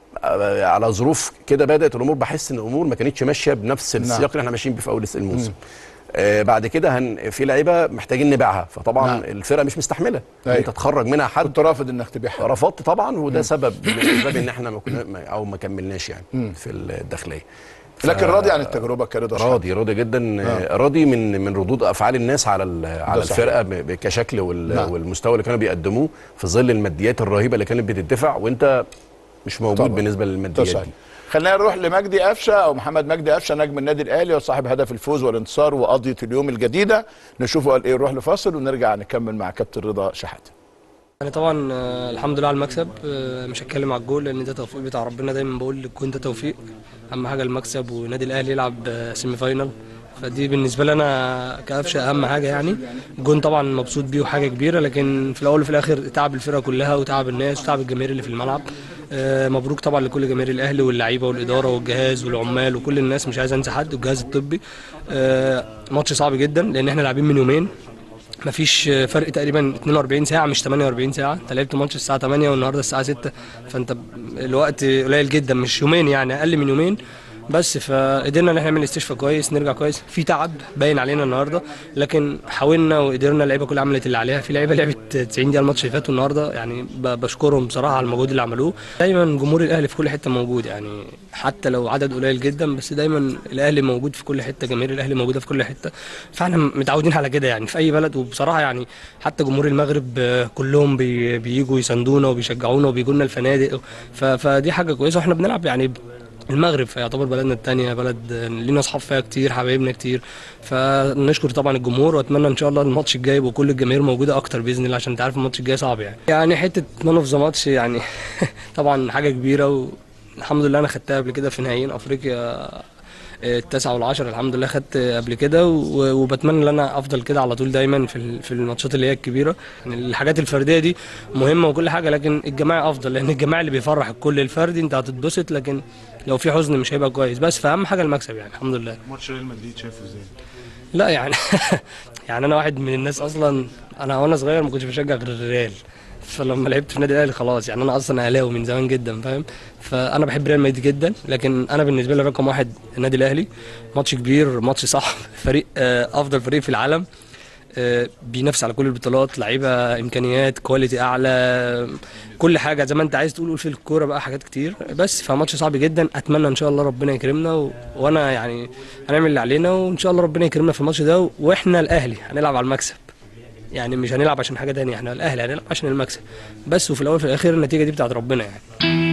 آه، على ظروف كده بدات الامور بحس ان الامور ما كانتش ماشيه بنفس نعم. السياق اللي احنا ماشيين بيه في اول الموسم آه بعد كده هن في لعيبه محتاجين نبيعها فطبعا نعم. نعم. الفرقه مش مستحمله أيوة. انت تخرج منها حد كنت رافض انك تبيعها رفضت طبعا وده سبب من الاسباب ان احنا ما كنا ما- او ما كملناش يعني في الداخليه ف- لكن راضي عن التجربه كرضا شحاتة. راضي راضي جدا آه. آه. راضي من من ردود افعال الناس على ال- على صحيح. الفرقه ب- ب- كشكل وال نعم. والمستوى اللي كانوا بيقدموه في ظل الماديات الرهيبه اللي كانت بتدفع وانت مش موجود طبعاً. بالنسبه للماديات تصحيح. دي خلينا نروح لمجدي قفشه او محمد مجدي قفشه نجم النادي الاهلي وصاحب هدف الفوز والانتصار وقضيه اليوم الجديده نشوفه قال ايه نروح لفاصل ونرجع نكمل مع كابتن رضا شحاته يعني طبعا آه، الحمد لله على المكسب آه، مش هتكلم على الجول لان ده توفيق بتاع ربنا دايما بقول الجول ده توفيق اهم حاجه المكسب والنادي الاهلي يلعب آه، سيمي فاينال فدي بالنسبه لي انا كقفشه اهم حاجه يعني الجون طبعا مبسوط بيه وحاجه كبيره لكن في الاول وفي الاخر تعب الفرقه كلها وتعب الناس وتعب الجماهير اللي في الملعب آه، مبروك طبعا لكل جماهير الاهلي واللعيبه والاداره والجهاز والعمال وكل الناس مش عايز انسى حد والجهاز الطبي آه، ماتش صعب جدا لان احنا لاعبين من يومين مفيش فرق تقريبا 42 ساعة مش 48 ساعة انت لعبت ماتش الساعة 8 والنهارده الساعة 6 فانت الوقت قليل جدا مش يومين يعني اقل من يومين بس فقدرنا ان احنا نعمل استشفاء كويس نرجع كويس في تعب باين علينا النهارده لكن حاولنا وقدرنا اللعيبه كلها عملت اللي عليها في لعيبه لعبت 90 دقيقه الماتش اللي فات والنهارده يعني ب- بشكرهم بصراحه على المجهود اللي عملوه دايما جمهور الاهلي في كل حته موجود يعني حتى لو عدد قليل جدا بس دايما الاهلي موجود في كل حته جماهير الاهلي موجوده في كل حته فاحنا متعودين على كده يعني في اي بلد وبصراحه يعني حتى جمهور المغرب آه، كلهم بي بييجوا يساندونا وبيشجعونا وبيجوا لنا الفنادق ف- فدي حاجه كويسه واحنا بنلعب يعني المغرب فيعتبر بلدنا التانية بلد لينا اصحاب فيها كتير حبايبنا كتير فنشكر طبعا الجمهور واتمنى ان شاء الله الماتش الجاي يبقى كل الجماهير موجوده اكتر باذن الله عشان انت عارف الماتش الجاي صعب يعني يعني حته مان اوف ذا ماتش يعني طبعا حاجه كبيره الحمد لله انا خدتها قبل كده في نهائيين افريقيا آه، التاسعة والعشرة الحمد لله خدت قبل كده و- وبتمنى ان انا افضل كده على طول دايما في ال- في الماتشات اللي هي الكبيره يعني الحاجات الفرديه دي مهمه وكل حاجه لكن الجماعي افضل لان الجماعي اللي بيفرح الكل الفردي انت هتتبسط لكن لو في حزن مش هيبقى كويس بس فاهم حاجه المكسب يعني الحمد لله ماتش ريال مدريد شايفه ازاي؟ لا يعني يعني انا واحد من الناس اصلا انا وانا صغير ما كنتش بشجع غير الريال فلما لعبت في النادي الاهلي خلاص يعني انا اصلا اهلاوي من زمان جدا فاهم فانا بحب ريال مدريد جدا لكن انا بالنسبه لي رقم واحد النادي الاهلي ماتش كبير ماتش صعب فريق آه، افضل فريق في العالم آه، بينافس على كل البطولات لعيبه امكانيات كواليتي اعلى كل حاجه زي ما انت عايز تقول قول في الكوره بقى حاجات كتير بس فماتش صعب جدا اتمنى ان شاء الله ربنا يكرمنا و... وانا يعني هنعمل اللي علينا وان شاء الله ربنا يكرمنا في الماتش ده واحنا الاهلي هنلعب على المكسب يعني مش هنلعب عشان حاجه تانية احنا الاهلي هنلعب عشان المكسب بس وفي الاول وفي الاخر النتيجه دي بتاعت ربنا يعني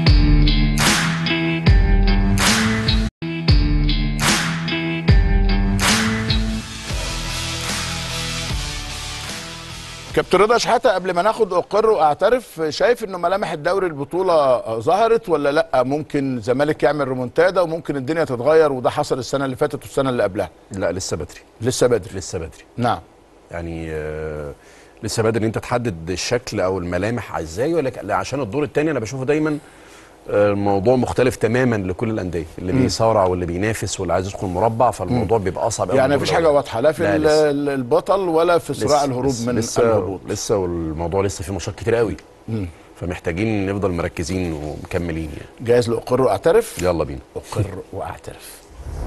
كابتن رضا شحاته قبل ما ناخد اقر واعترف شايف انه ملامح الدوري البطوله ظهرت ولا لا ممكن الزمالك يعمل ريمونتادا وممكن الدنيا تتغير وده حصل السنه اللي فاتت والسنه اللي قبلها لا لسه بدري لسه بدري لسه بدري نعم يعني آه، لسه بدري ان انت تحدد الشكل او الملامح ازاي ولكن لا، عشان الدور الثاني انا بشوفه دايما آه، الموضوع مختلف تماما لكل الانديه اللي مم. بيصارع واللي بينافس واللي عايز يدخل مربع فالموضوع بيبقى اصعب قوي يعني مفيش حاجه واضحه لا في لا، ال- لسه. ال- البطل ولا في صراع لسه- الهروب لسه- من لسه الهبوط لسه والموضوع لسه فيه ماتشات كتير قوي مم. فمحتاجين نفضل مركزين ومكملين يعني جاهز لاقر واعترف يلا بينا اقر واعترف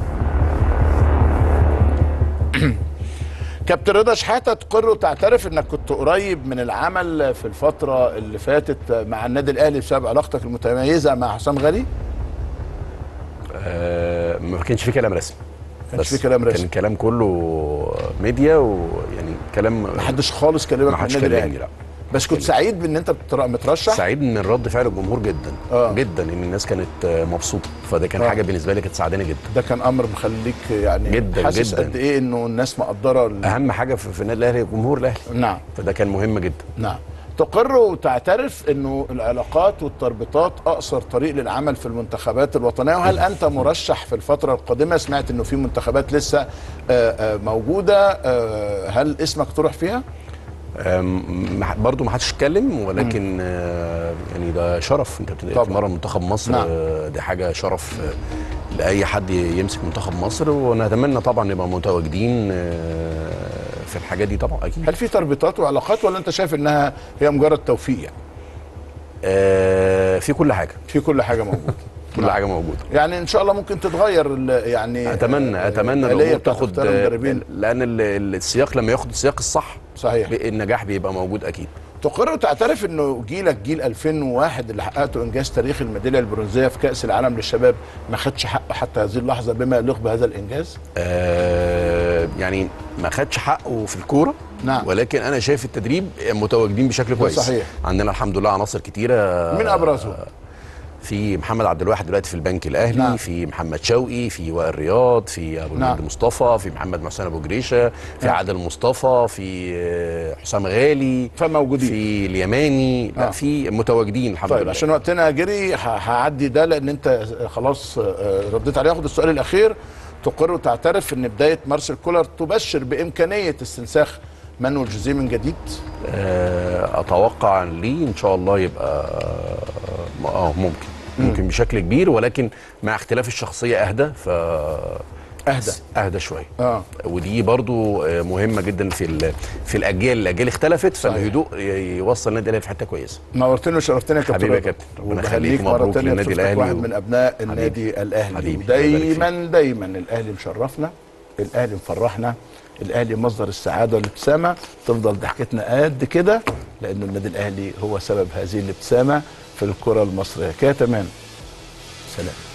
كابتن رضا شحاته تقر وتعترف انك كنت قريب من العمل في الفتره اللي فاتت مع النادي الاهلي بسبب علاقتك المتميزه مع حسام غالي آه ما كانش في كلام رسمي كانش بس في كلام رسمي. كان الكلام كله ميديا ويعني كلام ما حدش خالص كلمك ما عن حدش النادي كلمني الاهلي لا بس كنت سعيد بان انت بتر- مترشح سعيد من رد فعل الجمهور جدا آه. جدا ان الناس كانت آه، مبسوطه فده كان آه. حاجه بالنسبه لي كانت سعداني جدا ده كان امر مخليك يعني جدا حاسس جدا قد ايه انه الناس مقدره ال- اهم حاجه في في النادي الاهلي جمهور الاهلي نعم فده كان مهم جدا نعم تقر وتعترف انه العلاقات والتربطات اقصر طريق للعمل في المنتخبات الوطنيه وهل انت مرشح في الفتره القادمه سمعت انه في منتخبات لسه آه، آه، موجوده آه، هل اسمك طرح فيها أم، ما ح- برضو ما حدش اتكلم ولكن آه، يعني ده شرف انت طبعاً. تتمرن منتخب مصر نعم. آه، دي حاجه شرف آه، لاي حد يمسك منتخب مصر ونتمنى طبعا نبقى متواجدين آه، في الحاجات دي طبعا اكيد هل في تربطات وعلاقات ولا انت شايف انها هي مجرد توفيق يعني آه، في كل حاجه في كل حاجه موجوده كل حاجه موجوده يعني ان شاء الله ممكن تتغير ال- يعني اتمنى آه، اتمنى الآلية الامور بتاعت تاخد اختيار المدربين لان ال- ال- السياق لما ياخد السياق الصح صحيح النجاح بيبقى موجود اكيد تقر وتعترف انه جيلك جيل 2001 اللي حققته انجاز تاريخي الميداليه البرونزيه في كاس العالم للشباب ما خدش حقه حتى هذه اللحظه بما يليق بهذا الانجاز آه يعني ما خدش حقه في الكوره نعم. ولكن انا شايف التدريب متواجدين بشكل كويس صحيح. عندنا الحمد لله عناصر كتيره من ابرزهم في محمد عبد الواحد دلوقتي في البنك الاهلي نعم. نعم. في محمد شوقي في وائل رياض في ابو نعم. نعم. مصطفى في محمد محسن ابو جريشه في نعم. عادل مصطفى في آه، حسام غالي فموجودين في اليماني لا آه. في متواجدين الحمد طيب لله عشان وقتنا جري ه- هعدي ده لان انت خلاص آه، رديت عليه اخد السؤال الاخير تقر وتعترف ان بدايه مارسيل كولر تبشر بامكانيه استنساخ مانويل جوزيه من جديد آه، اتوقع ليه ان شاء الله يبقى اه ممكن ممكن بشكل كبير ولكن مع اختلاف الشخصيه اهدى ف اهدى اهدى شويه اه ودي برضو آه، مهمه جدا في ال- في الاجيال الاجيال اختلفت صحيح. فالهدوء ي- يوصل النادي الاهلي في حته كويسه نورتني وشرفتني يا كابتن حبيبي يا رضا. كابتن، ربنا وبهنيك يخليك، مرة مبروك تانية للنادي بشوفتك الأهلي واحد و- من ابناء حبيبي. النادي الاهلي حبيبي، الله يبارك فيك. دايما دايما الاهلي مشرفنا الاهلي مفرحنا الاهلي مصدر السعاده والابتسامه تفضل ضحكتنا قد كده لانه النادي الاهلي هو سبب هذه الابتسامه في الكره المصريه كده تمام سلام